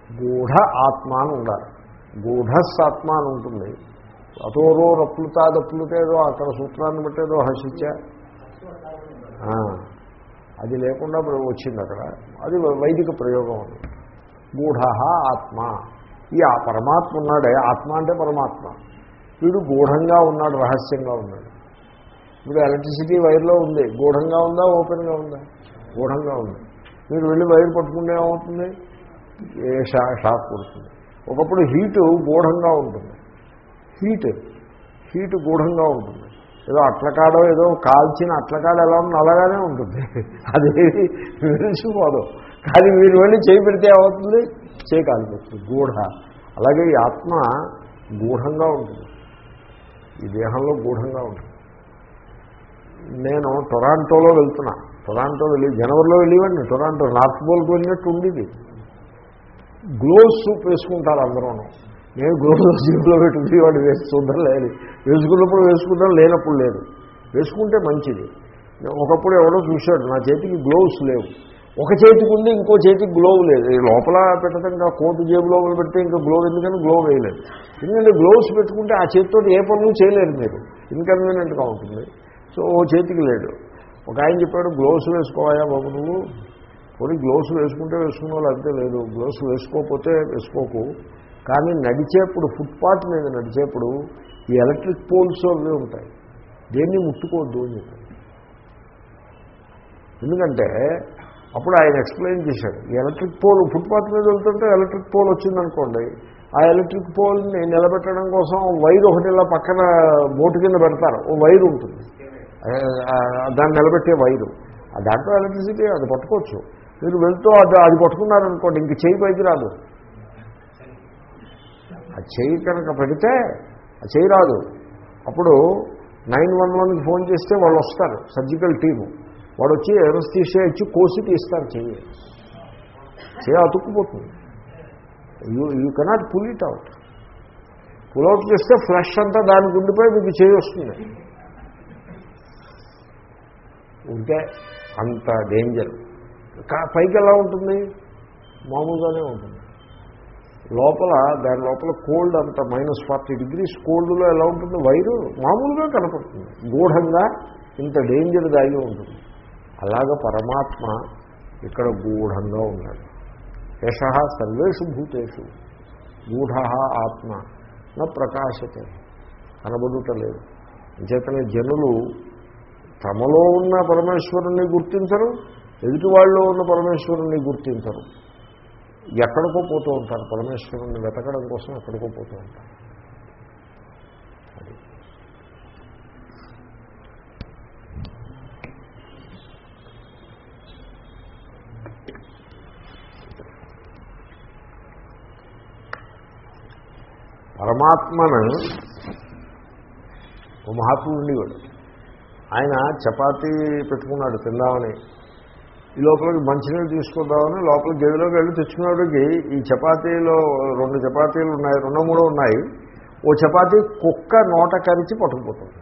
గూఢ ఆత్మ అని ఉండాలి గూఢస్ ఆత్మ అని ఉంటుంది అతోరో రప్లుతా దప్లుతేదో అక్కడ సూత్రాన్ని బట్టేదో హర్షించా ఆ, అది లేకుండా ఇప్పుడు వచ్చింది అక్కడ అది వైదిక ప్రయోగం అది గూఢ ఆత్మ ఈ ఆ పరమాత్మ ఉన్నాడే ఆత్మ అంటే పరమాత్మ వీడు గూఢంగా ఉన్నాడు రహస్యంగా ఉన్నాడు ఇప్పుడు ఎలక్ట్రిసిటీ వైర్లో ఉంది గూఢంగా ఉందా ఓపెన్గా ఉందా గూఢంగా ఉంది మీరు వెళ్ళి వైర్ పట్టుకుంటే ఏమవుతుంది ఏ షా షాక్ కొడుతుంది ఒకప్పుడు హీటు గూఢంగా ఉంటుంది హీట్ హీట్ గూఢంగా ఉంటుంది ఏదో అట్లకాడో ఏదో కాల్చిన అట్లకాడ ఎలా ఉంది అలాగానే ఉంటుంది అదేది విరిచిపోదు కానీ మీరు వెళ్ళి చేయి పెడితే ఏమవుతుంది చేయి కాలిపోతుంది గూఢ అలాగే ఈ ఆత్మ గూఢంగా ఉంటుంది ఈ దేహంలో గూఢంగా ఉంటుంది నేను టొరాంటోలో వెళ్తున్నా టొరాంటో వెళ్ళి జనవరిలో వెళ్ళివ్వండి టొరాంటో నార్త్ పోల్కి వెళ్ళినట్టు ఉండేది గ్లోవ్స్ వేసుకుంటారు అందరూ నేను గ్లోవ్స్ జీవులో పెట్టుకుని వాడు వేసి చూద్దాం లేదు వేసుకున్నప్పుడు వేసుకుంటాం లేనప్పుడు లేదు వేసుకుంటే మంచిది ఒకప్పుడు ఎవడో చూశాడు నా చేతికి గ్లోవ్స్ లేవు ఒక చేతికి ఉంది ఇంకో చేతికి గ్లోవ్ లేదు ఈ లోపల పెట్టడం ఇంకా కోటు జేబు లోపల పెడితే ఇంకా గ్లోవ్ ఎందుకని గ్లోవ్ వేయలేదు ఎందుకంటే గ్లోవ్స్ పెట్టుకుంటే ఆ చేతితో ఏ పనులు చేయలేరు మీరు ఇన్కన్వీనియంట్గా ఉంటుంది సో ఓ చేతికి లేడు ఒక ఆయన చెప్పాడు గ్లోవ్స్ వేసుకోవాయా బాబు నువ్వు పోనీ గ్లోవ్స్ వేసుకుంటే వేసుకున్నావు లేకపోతే లేదు గ్లోవ్స్ వేసుకోకపోతే వేసుకోకు కానీ నడిచేప్పుడు ఫుట్పాత్ మీద నడిచేప్పుడు ఈ ఎలక్ట్రిక్ పోల్స్ అవి ఉంటాయి దేన్ని ముట్టుకోవద్దు అని చెప్పాడు ఎందుకంటే అప్పుడు ఆయన ఎక్స్ప్లెయిన్ చేశాడు ఈ ఎలక్ట్రిక్ పోల్ ఫుట్పాత్ మీద వెళ్తుంటే ఎలక్ట్రిక్ పోల్ వచ్చిందనుకోండి ఆ ఎలక్ట్రిక్ పోల్ని నిలబెట్టడం కోసం వైర్ ఒకటి ఇలా పక్కన బోటు కింద పెడతారు ఓ వైర్ ఉంటుంది ఆ, దాన్ని నిలబెట్టే వైరు ఆ దాంట్లో ఎలక్ట్రిసిటీ అది పట్టుకోవచ్చు మీరు వెళ్తూ అది అది పట్టుకున్నారనుకోండి ఇంక చేయి పైకి రాదు ఆ చేయి కనుక పెడితే ఆ చేయి రాదు అప్పుడు నైన్ వన్ వన్కి ఫోన్ చేస్తే వాళ్ళు వస్తారు సర్జికల్ టీము వాడు వచ్చి ఎనస్థీషియా ఇచ్చి కోసి తీస్తారు చెయ్యి చేయి అతుక్కుపోతుంది you you cannot pull it out pull out చేస్తే ఫ్లష్ అంతా దాని గుండిపోయి మీకు చేయి వస్తుంది ఉంటే అంత డేంజర్ కా- పైకి ఎలా ఉంటుంది మామూలుగానే ఉంటుంది లోపల దాని లోపల కోల్డ్ అంత మైనస్ ఫార్టీ డిగ్రీస్ కోల్డ్లో ఎలా ఉంటుంది వైరు మామూలుగా కనపడుతుంది గూఢంగా ఇంత డేంజర్ దాగి ఉంటుంది అలాగ పరమాత్మ ఇక్కడ గూఢంగా ఉన్నాడు యశ సర్వేషు భూతేషు గూఢ ఆత్మ నా ప్రకాశతే కనబడుటలేదు అంచేతనే జనులు తమలో ఉన్న పరమేశ్వరుణ్ణి గుర్తించరు ఎదుటి వాళ్ళలో ఉన్న పరమేశ్వరుణ్ణి గుర్తించరు ఎక్కడికో పోతూ ఉంటారు పరమేశ్వరుణ్ణి వెతకడం కోసం ఎక్కడికో పోతూ ఉంటారు అది. పరమాత్మను ఓ మహాత్ముడు ఉండేవాడు ఆయన చపాతీ పెట్టుకున్నాడు తిందామని ఈ లోపలికి మంచినీళ్ళు తీసుకుందామని లోపల గదిలోకి వెళ్ళి తెచ్చుకున్నప్పటికి ఈ చపాతీలో రెండు చపాతీలు ఉన్నాయి రెండు మూడు ఉన్నాయి ఓ చపాతీ కుక్క నోట కరిచి పట్టుకుపోతుంది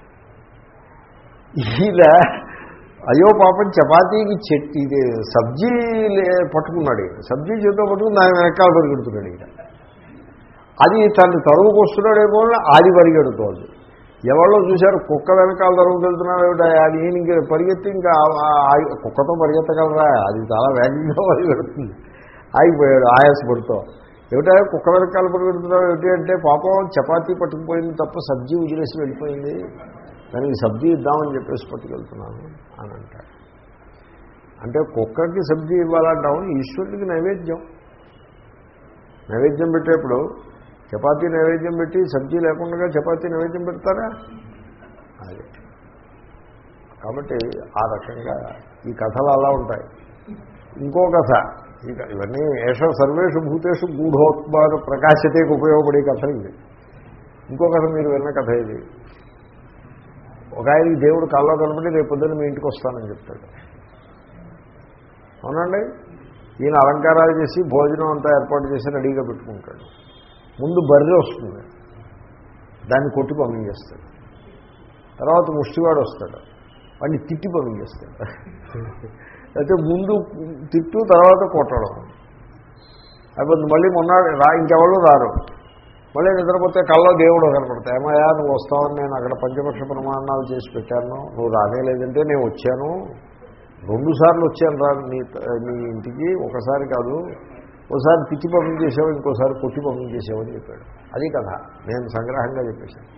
ఈయన అయ్యో పాపం చపాతీకి చెట్టు ఇది సబ్జీ లే- పట్టుకున్నాడు ఈయన. సబ్జీ చేతితో పట్టుకుని దాని వెనకాల పరిగెడుతున్నాడు ఈయన అది తను తరువుకు వస్తున్నాడేమో అని అది పరిగెడుతోంది ఎవరో చూశారు కుక్క వెనకాల తరువుకు వెళ్తున్నాడు అది ఈయన ఇంక పరిగెత్తి ఇంకా ఆ- ఆ- ఆ- కుక్కతో పరిగెత్తగలరా అది చాలా వేగంగా పరిగెడుతుంది ఆగిపోయాడు ఆయాసపడుతూ ఏమిటా కుక్క వెనకాల పరిగెడుతున్నావు ఏమిటి అంటే పాపం చపాతీ పట్టుకుపోయింది తప్ప సబ్జీ వదిలేసి వెళ్ళిపోయింది దానికి సబ్జీ ఇద్దామని చెప్పేసి పట్టుకెళ్తున్నాను అని అంటాడు అంటే కుక్కకి సబ్జీ ఇవ్వాలంటాము ఈశ్వరుడికి నైవేద్యం నైవేద్యం పెట్టేప్పుడు చపాతీ నైవేద్యం పెట్టి సబ్జీ లేకుండా చపాతీ నైవేద్యం పెడతారా అది కాబట్టి ఆ రకంగా ఈ కథలు అలా ఉంటాయి ఇంకో కథ ఇక ఇవన్నీ ఏష సర్వేషు భూతేషు గూఢోత్మాన ప్రకాశతకి ఉపయోగపడే కథ ఇది ఇంకో కథ మీరు విన్న కథ ఇది ఒక ఆయనకి దేవుడు కల్లో కనబడి రేపు పొద్దున్న మీ ఇంటికి వస్తానని చెప్తాడు అవునండి ఈయన అలంకారాలు చేసి భోజనం అంతా ఏర్పాటు చేసి రెడీగా పెట్టుకుంటాడు ముందు బర్రె వస్తుంది దాన్ని కొట్టి పంపించేస్తాడు తర్వాత ముష్టివాడు వస్తాడు వాడిని తిట్టి పంపించేస్తాడు అయితే ముందు తిట్టు తర్వాత కొట్టడం అయిపోతుంది మళ్ళీ మొన్న రా ఇంకెవరు రారు మళ్ళీ నిద్రపోతే కల్లో దేవుడు కనపడతాయి ఏమయ్యా నువ్వు వస్తావని నేను అక్కడ పంచపక్ష ప్రమాణాలు చేసి పెట్టాను నువ్వు రానేలేదంటే నేను వచ్చాను రెండు సార్లు వచ్చాను రా నీ నీ ఇంటికి ఒకసారి కాదు ఒకసారి పిచ్చి పంపించేసావు ఇంకోసారి కొట్టి పంపించేసావు అని చెప్పాడు అది కథ నేను సంగ్రహంగా చెప్పేశాను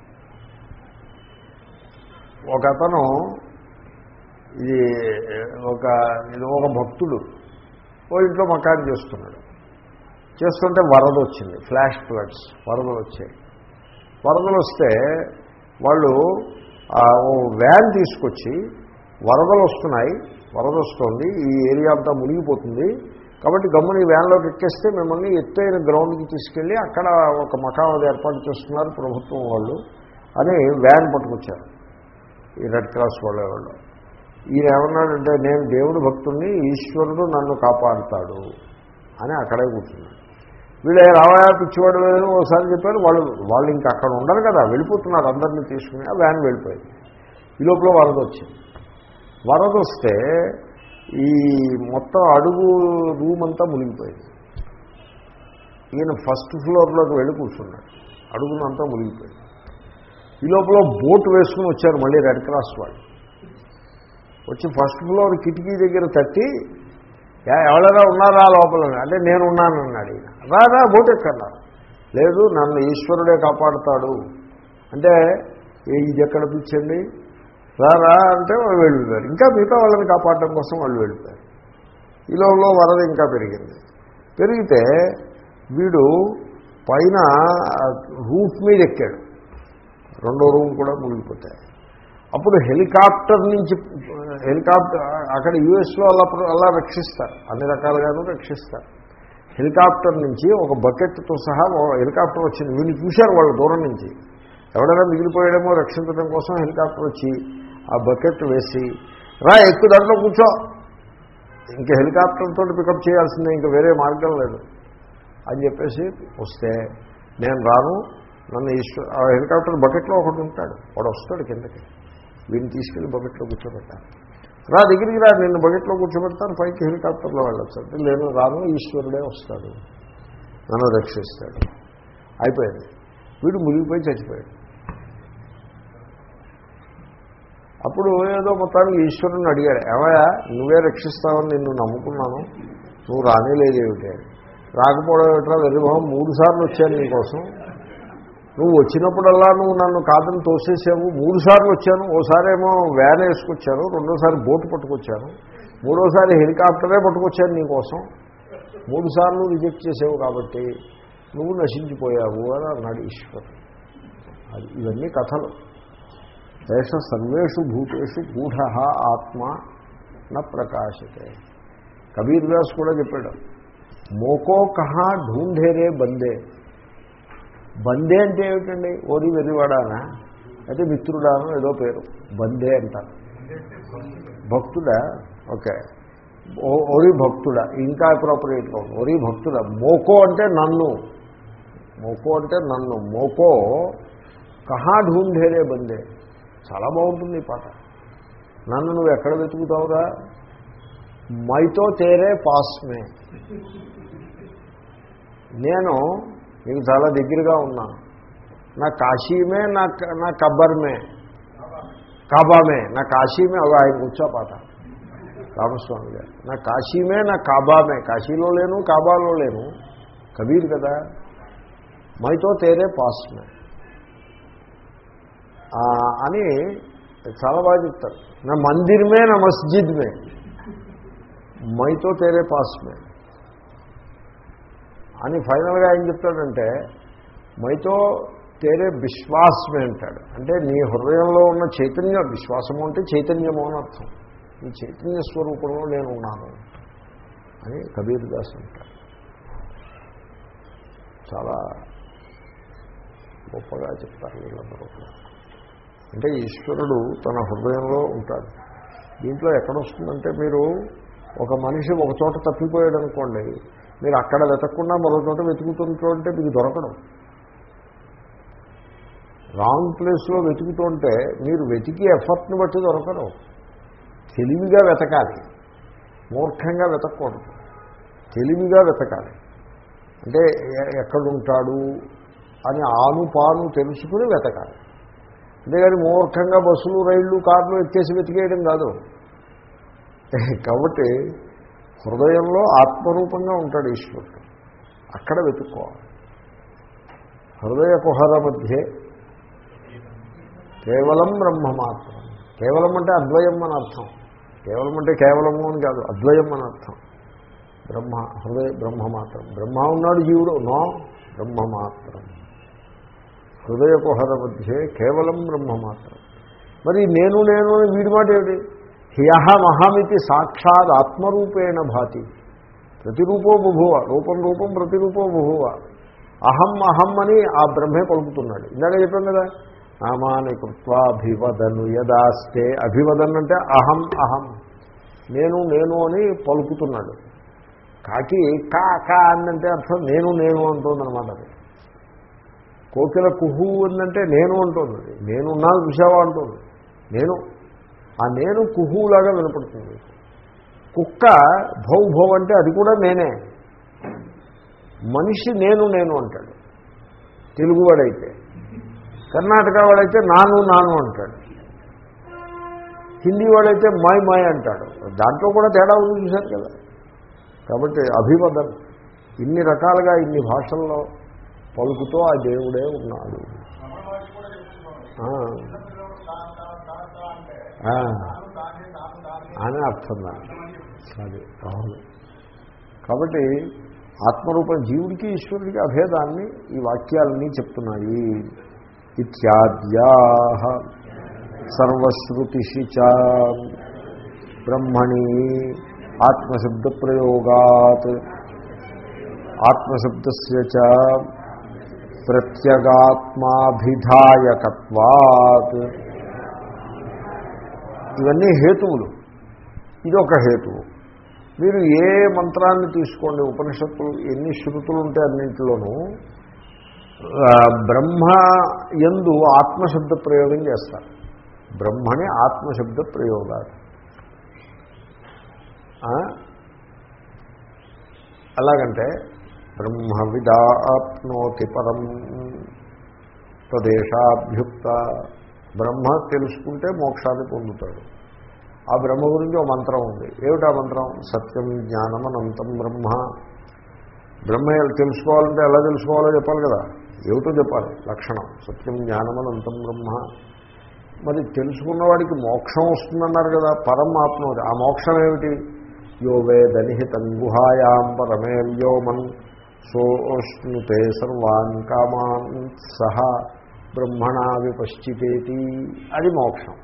ఒక అతను ఇది ఒక ఇది ఒక భక్తుడు ఓ ఇంట్లో మకాన్ చేస్తున్నాడు చేస్తుంటే వరద వచ్చింది ఫ్లాష్ ఫ్లడ్స్ వరదలు వచ్చాయి వరదలు వస్తే వాళ్ళు ఆ, ఓ వ్యాన్ తీసుకొచ్చి వరదలు వస్తున్నాయి వరద వస్తుంది ఈ ఏరియా అంతా మునిగిపోతుంది కాబట్టి గమ్ముని ఈ వ్యాన్లోకి ఎక్కేస్తే మిమ్మల్ని ఎత్తైన గ్రౌండ్కి తీసుకెళ్ళి అక్కడ ఒక మకాం ఏర్పాటు చేస్తున్నారు ప్రభుత్వం వాళ్ళు అని వ్యాన్ పట్టుకొచ్చారు ఈ రెడ్ క్రాస్ వాళ్ళ వాళ్ళు ఈయన ఏమన్నాడంటే నేను దేవుడు భక్తుడిని ఈశ్వరుడు నన్ను కాపాడుతాడు అని అక్కడే కూర్చున్నాడు వీళ్ళు రావయా పిచ్చివాడు అని ఒకసారి చెప్పారు వాళ్ళు వాళ్ళు ఇంకా అక్కడ ఉండరు కదా వెళ్ళిపోతున్నారు అందరినీ తీసుకుని ఆ వ్యాన్ వెళ్ళిపోయింది ఈ లోపల వరద వచ్చింది వరద వస్తే ఈ మొత్తం అడుగు రూమ్ అంతా మునిగిపోయింది ఈయన ఫస్ట్ ఫ్లోర్లోకి వెళ్ళి కూర్చున్నాడు అడుగునంతా మునిగిపోయింది ఈ లోపల బోట్ వేసుకుని వచ్చారు మళ్ళీ రెడ్ క్రాస్ వాళ్ళు వచ్చి ఫస్ట్ ఫ్లోర్ కిటికీ దగ్గర తట్టి "యా, ఎవరైనా ఉన్నారా లోపల అంటే నేను ఉన్నాను అన్నాడు ఈయన రాదా బోట్ ఎక్కన్నారు లేదు నన్ను ఈశ్వరుడే కాపాడుతాడు అంటే "ఏ, ఇది ఎక్కడ పిచ్చండి రారా అంటే వాళ్ళు వెళ్ళిపోయారు ఇంకా మిగతా వాళ్ళని కాపాడడం కోసం వాళ్ళు వెళ్ళిపోయారు ఈ లోపల వరద ఇంకా పెరిగింది పెరిగితే వీడు పైన రూఫ్ మీద ఎక్కాడు రెండో రూమ్ కూడా మునిగిపోతాయి అప్పుడు హెలికాప్టర్ నుంచి హెలికాప్టర్ అక్కడ యూఎస్లో అలా అలా రక్షిస్తారు అన్ని రకాలుగాను రక్షిస్తారు హెలికాప్టర్ నుంచి ఒక బకెట్తో సహా ఒక హెలికాప్టర్ వచ్చింది వీళ్ళు చూశారు వాళ్ళు దూరం నుంచి ఎవడైనా మిగిలిపోయాడేమో రక్షించడం కోసం హెలికాప్టర్ వచ్చి ఆ బకెట్ వేసి రా ఎక్కువ దాంట్లో కూర్చో ఇంకా హెలికాప్టర్ తోటి పికప్ చేయాల్సిందే ఇంకా వేరే మార్గం లేదు అని చెప్పేసి వస్తే నేను రాను నన్ను ఈశ్వర ఆ హెలికాప్టర్ బకెట్లో ఒకటి ఉంటాడు వాడు వస్తాడు కిందకి వీడిని తీసుకెళ్ళి బకెట్లో కూర్చోబెట్టాను రా దగ్గరికి రా నిన్ను బకెట్లో కూర్చోబెడతాను పైకి హెలికాప్టర్లో వెళ్ళొచ్చు అంటే నేను రాను ఈశ్వరుడే వస్తాడు నన్ను రక్షిస్తాడు అయిపోయింది వీడు మునిగిపోయి చచ్చిపోయాడు అప్పుడు ఏదో మొత్తానికి ఈశ్వరుని అడిగాడు ఏమయ్యా నువ్వే రక్షిస్తావని నిన్ను నమ్ముకున్నాను నువ్వు రానేలేదేమిటి రాకపోవడం ఏమిట్రా వెర్రిమోహం మూడు సార్లు వచ్చాను నీకోసం నువ్వు వచ్చినప్పుడల్లా నువ్వు నన్ను కాదని తోసేసావు మూడు సార్లు వచ్చాను ఓసారేమో వ్యాన్ వేసుకొచ్చాను రెండోసారి బోటు పట్టుకొచ్చాను మూడోసారి హెలికాప్టరే పట్టుకొచ్చాను నీకోసం మూడు సార్లు రిజెక్ట్ చేసావు కాబట్టి నువ్వు నశించిపోయావు అని అన్నాడు ఈశ్వరుడు అది ఇవన్నీ కథలు దేశ సర్వేషు భూతేషు గూఢ ఆత్మ న ప్రకాశతే కబీర్ వ్యాస్ కూడా చెప్పాడు మోకో కహా ఢూంఢేరే బందే బందే అంటే ఏమిటండి ఓరి వెరివాడానా అయితే మిత్రుడాను ఏదో పేరు బందే అంటారు భక్తుడా ఓకే ఓ- ఓరి భక్తుడా ఇంకా అప్రోపరియేట్గా ఉంది ఓరి భక్తుడా మోకో అంటే నన్ను మోకో అంటే నన్ను మోకో కహా ఢూంఢేరే బందే చాలా బాగుంటుంది ఈ పాట నన్ను నువ్వు ఎక్కడ వెతుకుతావురా మైతో తేరే పాస్మే నేను నీకు చాలా దగ్గరగా ఉన్నాను నా కాశీమే నా నా కబ్బర్మే కాబామే నా కాశీమే అవి ఆయన కూర్చో పాట రామస్వామి గారు నా కాశీమే నా కాబామే కాశీలో లేను కాబాలో లేను కబీర్ కదా మైతో తేరే పాస్మే ఆ, అని చాలా బాగా చెప్తారు నా మందిర్మే నా మస్జిద్ మే మైతో తేరే పాస్మే అని ఫైనల్గా ఏం చెప్తాడంటే మైతో తేరే విశ్వాసమే అంటాడు అంటే నీ హృదయంలో ఉన్న చైతన్యం విశ్వాసము అంటే చైతన్యము అని అర్థం ఈ చైతన్య స్వరూపంలో నేను ఉన్నాను అని కబీర్ దాస్ అంటాడు చాలా గొప్పగా చెప్తారు వీళ్ళందరూ కూడా అంటే ఈశ్వరుడు తన హృదయంలో ఉంటాడు దీంట్లో ఎక్కడొస్తుందంటే మీరు ఒక మనిషి ఒక చోట తప్పిపోయాడు అనుకోండి మీరు అక్కడ వెతకకుండా మరో చోట వెతుకుతుంటే మీకు దొరకడం రాంగ్ ప్లేస్లో వెతుకుతుంటే మీరు వెతికి ఎఫర్ట్ని బట్టి దొరకడం తెలివిగా వెతకాలి మూర్ఖంగా వెతకూడదు తెలివిగా వెతకాలి అంటే ఎ- ఎక్కడుంటాడు అని ఆను పాను తెలుసుకుని వెతకాలి అంతేగాని మూర్ఖంగా బస్సులు రైళ్ళు కార్లు ఎక్కేసి వెతికేయడం కాదు కాబట్టి హృదయంలో ఆత్మరూపంగా ఉంటాడు ఈశ్వరుడు అక్కడ వెతుక్కోవాలి హృదయ కుహర మధ్య కేవలం బ్రహ్మ మాత్రం కేవలం అంటే అద్వయం అని అర్థం కేవలం అంటే కేవలము అని కాదు అద్వయం అని అర్థం బ్రహ్మ హృదయ బ్రహ్మ మాత్రం బ్రహ్మ ఉన్నాడు జీవుడు నో బ్రహ్మ మాత్రం హృదయ కుహర మధ్య కేవలం బ్రహ్మ మాత్రం మరి నేను నేను అని వీడి మాట ఏమిటి హ్యహ మహమితి సాక్షాత్ ఆత్మరూపేణ భాతి ప్రతిరూపో బుభువ రూపం రూపం ప్రతిరూపో బుభువ అహం అహం అని ఆ బ్రహ్మే పలుకుతున్నాడు ఇందాక చెప్పాం కదా నామాని కృత్వాభివదను యదాస్తే అభివదన్ అంటే అహం అహం నేను నేను అని పలుకుతున్నాడు కాకి కా కా అందంటే అర్థం నేను నేను అంటుందన్నమాట అది కోకిల కుహు ఉందంటే నేను అంటుంది అది. నేను ఉన్నాను చూసావా అంటుంది నేను ఆ నేను కుహులాగా వినపడుతుంది కుక్క భౌ భౌ అంటే అది కూడా నేనే మనిషి నేను నేను అంటాడు తెలుగువాడైతే కర్ణాటక వాడైతే నాను నాను అంటాడు హిందీ వాడైతే మాయ్ మాయ్ అంటాడు దాంట్లో కూడా తేడా ఉంది చూశారు కదా కాబట్టి అభివదన్ ఇన్ని రకాలుగా ఇన్ని భాషల్లో పలుకుతో ఆ దేవుడే ఉన్నాడు ఆ. ఆ. అని అర్థం దానికి అది అవును కాబట్టి ఆత్మరూపం జీవుడికి ఈశ్వరుడికి అభేదాన్ని ఈ వాక్యాలన్నీ చెప్తున్నాయి ఇత్యాద్యా సర్వశ్రుతిషి చ బ్రహ్మణి ఆత్మశబ్ద ప్రయోగాత్ ఆత్మశబ్దస్య చ ప్రత్యగాత్మాభిధాయకత్వాత్ ఇవన్నీ హేతువులు ఇది ఒక హేతువు మీరు ఏ మంత్రాన్ని తీసుకోండి ఉపనిషత్తులు ఎన్ని శృతులు ఉంటే అన్నింటిలోనూ ఆ, బ్రహ్మ ఎందు ఆత్మశబ్ద ప్రయోగం చేస్తారు బ్రహ్మని ఆత్మశబ్ద ప్రయోగాలు ఆ? ఎలాగంటే బ్రహ్మ విదాప్నోతి పరం తదేశాభ్యుక్త బ్రహ్మ తెలుసుకుంటే మోక్షాన్ని పొందుతాడు ఆ బ్రహ్మ గురించి ఒక మంత్రం ఉంది ఏమిటా మంత్రం సత్యం జ్ఞానం అనంతం బ్రహ్మ బ్రహ్మ తెలుసుకోవాలంటే ఎలా తెలుసుకోవాలో చెప్పాలి కదా ఏమిటో చెప్పాలి లక్షణం సత్యం జ్ఞానం అనంతం బ్రహ్మ మరి తెలుసుకున్నవాడికి మోక్షం వస్తుందన్నారు కదా పరమాత్మ ఆ మోక్షం ఏమిటి యో వేదనిహితం గుహాయాం పరమే వ్యోమన్ సోష్ణుతే సర్వాన్ కామాన్ సహ బ్రహ్మణా విపశ్చితేతి అది మోక్షం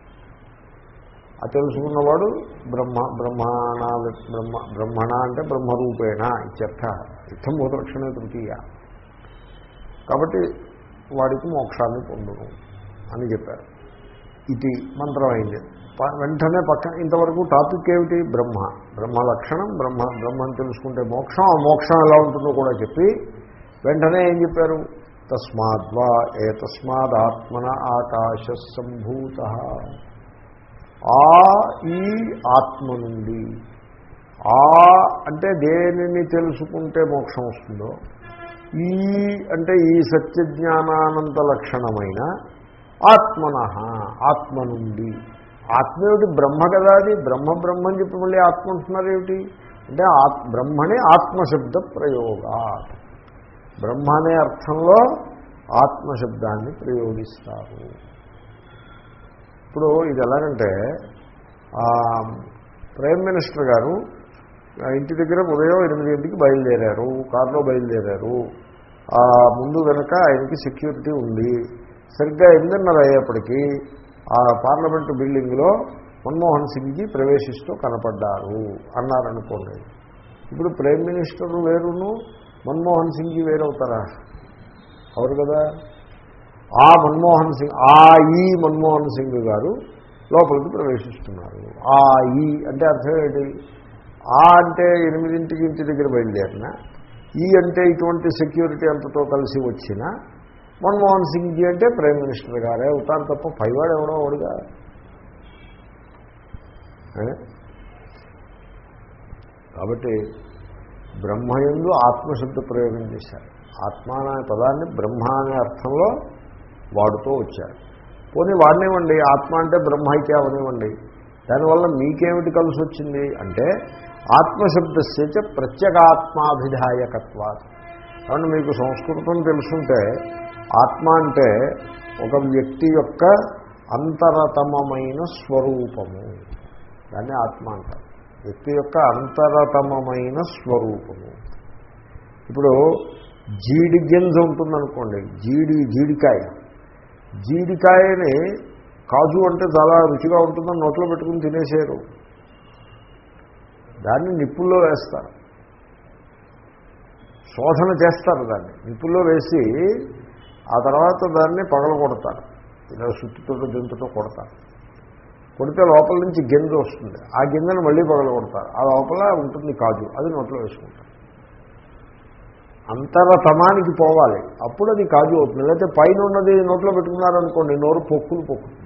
ఆ తెలుసుకున్నవాడు బ్రహ్మ బ్రహ్మణ బ్రహ్మ బ్రహ్మణ అంటే బ్రహ్మరూపేణ ఇత్యర్థ ఇత్తం భూతలక్షణ తృతీయ కాబట్టి వాడికి మోక్షాన్ని పొందును అని చెప్పారు ఇది మంత్రం అయింది ప- వెంటనే పక్కన ఇంతవరకు టాపిక్ ఏమిటి బ్రహ్మ బ్రహ్మ లక్షణం బ్రహ్మ బ్రహ్మని తెలుసుకుంటే మోక్షం ఆ మోక్షం ఎలా ఉంటుందో కూడా చెప్పి వెంటనే ఏం చెప్పారు తస్మాద్వా ఏ తస్మాదాత్మన ఆకాశ సంభూత ఆ ఈ ఆత్మ నుండి ఆ అంటే దేనిని తెలుసుకుంటే మోక్షం వస్తుందో ఈ అంటే ఈ సత్యజ్ఞానానంత లక్షణమైన ఆత్మన ఆత్మ నుండి ఆత్మ ఏమిటి బ్రహ్మ కదా అది బ్రహ్మ బ్రహ్మ అని చెప్పి మళ్ళీ ఆత్మ అంటున్నారు ఏమిటి అంటే ఆత్ బ్రహ్మని ఆత్మశబ్ద ప్రయోగా బ్రహ్మ అనే అర్థంలో ఆత్మశబ్దాన్ని ప్రయోగిస్తారు ఇప్పుడు ఇది ఎలాగంటే ఆ, ప్రైమ్ మినిస్టర్ గారు ఆ ఇంటి దగ్గర ఉదయం ఎనిమిదింటికి బయలుదేరారు కారులో బయలుదేరారు ఆ ముందు వెనక ఆయనకి సెక్యూరిటీ ఉంది సరిగ్గా ఎనిమిదిన్నర అయ్యేప్పటికీ ఆ పార్లమెంటు బిల్డింగ్లో మన్మోహన్ సింగ్జీ ప్రవేశిస్తూ కనపడ్డారు అన్నారనుకోండి ఇప్పుడు ప్రైమ్ మినిస్టర్ వేరును మన్మోహన్ సింగ్జీ వేరవుతారా అవరు కదా ఆ మన్మోహన్ సింగ్ ఆ ఈ మన్మోహన్ సింగ్ గారు లోపలికి ప్రవేశిస్తున్నారు ఆ ఈ అంటే అర్థం ఏంటి ఆ అంటే ఎనిమిదింటికి ఇంటి దగ్గర బయలుదేరిన ఈ అంటే ఇటువంటి సెక్యూరిటీ అంతతో కలిసి వచ్చిన మన్మోహన్ సింగ్ జీ అంటే ప్రైమ్ మినిస్టర్ గారే అవుతారు తప్ప పైవాడు ఎవడో వాడుగా ఏ? కాబట్టి బ్రహ్మయందు ఆత్మశబ్ద ప్రయోగం చేశారు ఆత్మ అనే పదాన్ని బ్రహ్మ అనే అర్థంలో వాడుతూ వచ్చారు పోనీ వాడినివ్వండి ఆత్మ అంటే బ్రహ్మ అయితే అవనివ్వండి దానివల్ల మీకేమిటి కలిసి వచ్చింది అంటే ఆత్మశబ్దస్యచ ప్రత్యేగాత్మాభిధాయకత్వాత్ కాబట్టి మీకు సంస్కృతం తెలుసుంటే ఆత్మ అంటే ఒక వ్యక్తి యొక్క అంతరతమమైన స్వరూపము దాన్ని ఆత్మ అంటారు వ్యక్తి యొక్క అంతరతమమైన స్వరూపము ఇప్పుడు జీడి గింజ ఉంటుందనుకోండి జీడి జీడికాయ జీడికాయని కాజు అంటే చాలా రుచిగా ఉంటుందని నోట్లో పెట్టుకుని తినేసారు దాన్ని నిప్పుల్లో వేస్తారు శోధన చేస్తారు దాన్ని నిప్పుల్లో వేసి ఆ తర్వాత దాన్ని పగల కొడతారు ఇలా సుత్తితో దింతుతో కొడతారు కొడితే లోపల నుంచి గింజ వస్తుంది ఆ గింజను మళ్ళీ పగల కొడతారు ఆ లోపల ఉంటుంది కాజు అది నోట్లో వేసుకుంటారు అంతరతమానికి పోవాలి అప్పుడు అది కాజు అవుతుంది లేకపోతే పైన ఉన్నది నోట్లో పెట్టుకున్నారనుకోండి నోరు పొక్కులు పొక్కుతుంది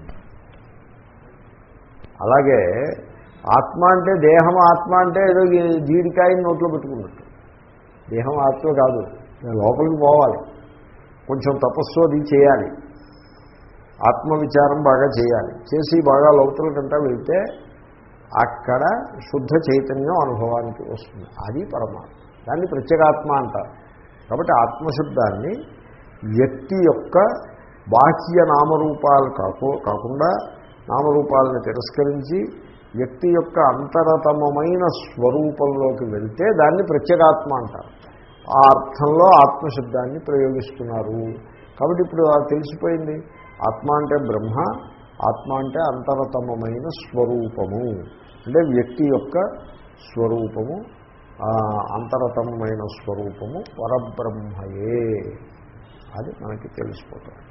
అలాగే ఆత్మ అంటే దేహం ఆత్మ అంటే ఏదో జీడికాయని నోట్లో పెట్టుకున్నట్టు దేహం ఆత్మ కాదు లోపలికి పోవాలి కొంచెం తపస్సు అది చేయాలి ఆత్మవిచారం బాగా చేయాలి చేసి బాగా లోతుల కంటే వెళ్తే అక్కడ శుద్ధ చైతన్యం అనుభవానికి వస్తుంది అది పరమాత్మ దాన్ని ప్రత్యేగాత్మ అంటారు కాబట్టి ఆత్మశబ్దాన్ని వ్యక్తి యొక్క బాహ్య నామరూపాలు కాకు కాకుండా నామరూపాలను తిరస్కరించి వ్యక్తి యొక్క అంతరతమమైన స్వరూపంలోకి వెళ్తే దాన్ని ప్రత్యేగాత్మ అంటారు ఆ అర్థంలో ఆత్మశబ్దాన్ని ప్రయోగిస్తున్నారు కాబట్టి ఇప్పుడు అది తెలిసిపోయింది ఆత్మ అంటే బ్రహ్మ ఆత్మ అంటే అంతరతమమైన స్వరూపము అంటే వ్యక్తి యొక్క స్వరూపము ఆ, అంతరతమమైన స్వరూపము పరబ్రహ్మయే అది మనకి తెలిసిపోతుంది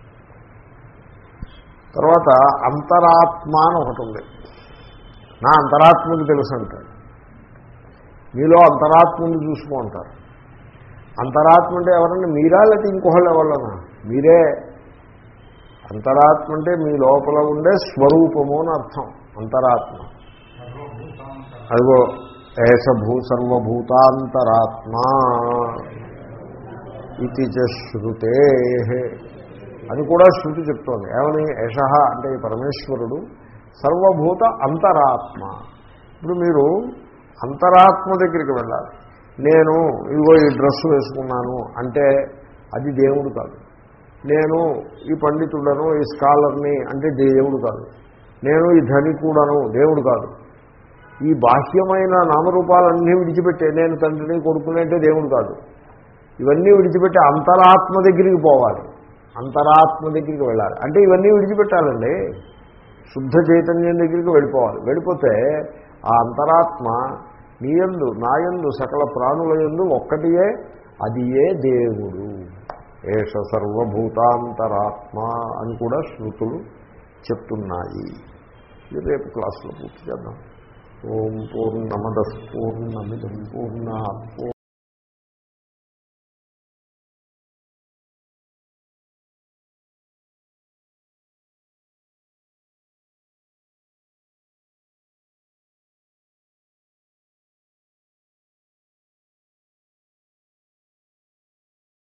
తర్వాత అంతరాత్మ అని ఒకటి ఉంది నా అంతరాత్మకి తెలుసు అంటాడు మీలో అంతరాత్మని చూసుకో అంటారు అంతరాత్మ అంటే ఎవరన్నా మీరా లేకపోతే ఇంకొకళ్ళు ఎవరన్నా మీరే అంతరాత్మ అంటే మీ లోపల ఉండే స్వరూపము అని అర్థం అంతరాత్మ అదిగో ఏషభూ సర్వభూతాంతరాత్మ ఇది చ శృతే అది కూడా శృతి చెప్తోంది ఏమని ఏష అంటే ఈ పరమేశ్వరుడు సర్వభూత అంతరాత్మ ఇప్పుడు మీరు అంతరాత్మ దగ్గరికి వెళ్ళాలి నేను ఇదిగో ఈ డ్రెస్ వేసుకున్నాను అంటే అది దేవుడు కాదు నేను ఈ పండితుడను ఈ స్కాలర్ని అంటే దేవుడు కాదు నేను ఈ ధనికుడను దేవుడు కాదు ఈ బాహ్యమైన నామరూపాలన్నీ విడిచిపెట్టే నేను తండ్రిని కొడుకుని అంటే దేవుడు కాదు ఇవన్నీ విడిచిపెట్టి అంతరాత్మ దగ్గరికి పోవాలి అంతరాత్మ దగ్గరికి వెళ్ళాలి అంటే ఇవన్నీ విడిచిపెట్టాలండి శుద్ధ చైతన్యం దగ్గరికి వెళ్ళిపోవాలి వెళ్ళిపోతే ఆ అంతరాత్మ నీయందు నాయందు సకల ప్రాణుల యందు ఒక్కటియే అది ఏ దేవుడు ఏష సర్వభూతాంతరాత్మ అని కూడా శృతులు చెప్తున్నాయి ఇది రేపు క్లాసులో పూర్తి చేద్దాం ఓం పూర్ణమద పూర్ణమిదం పూర్ణ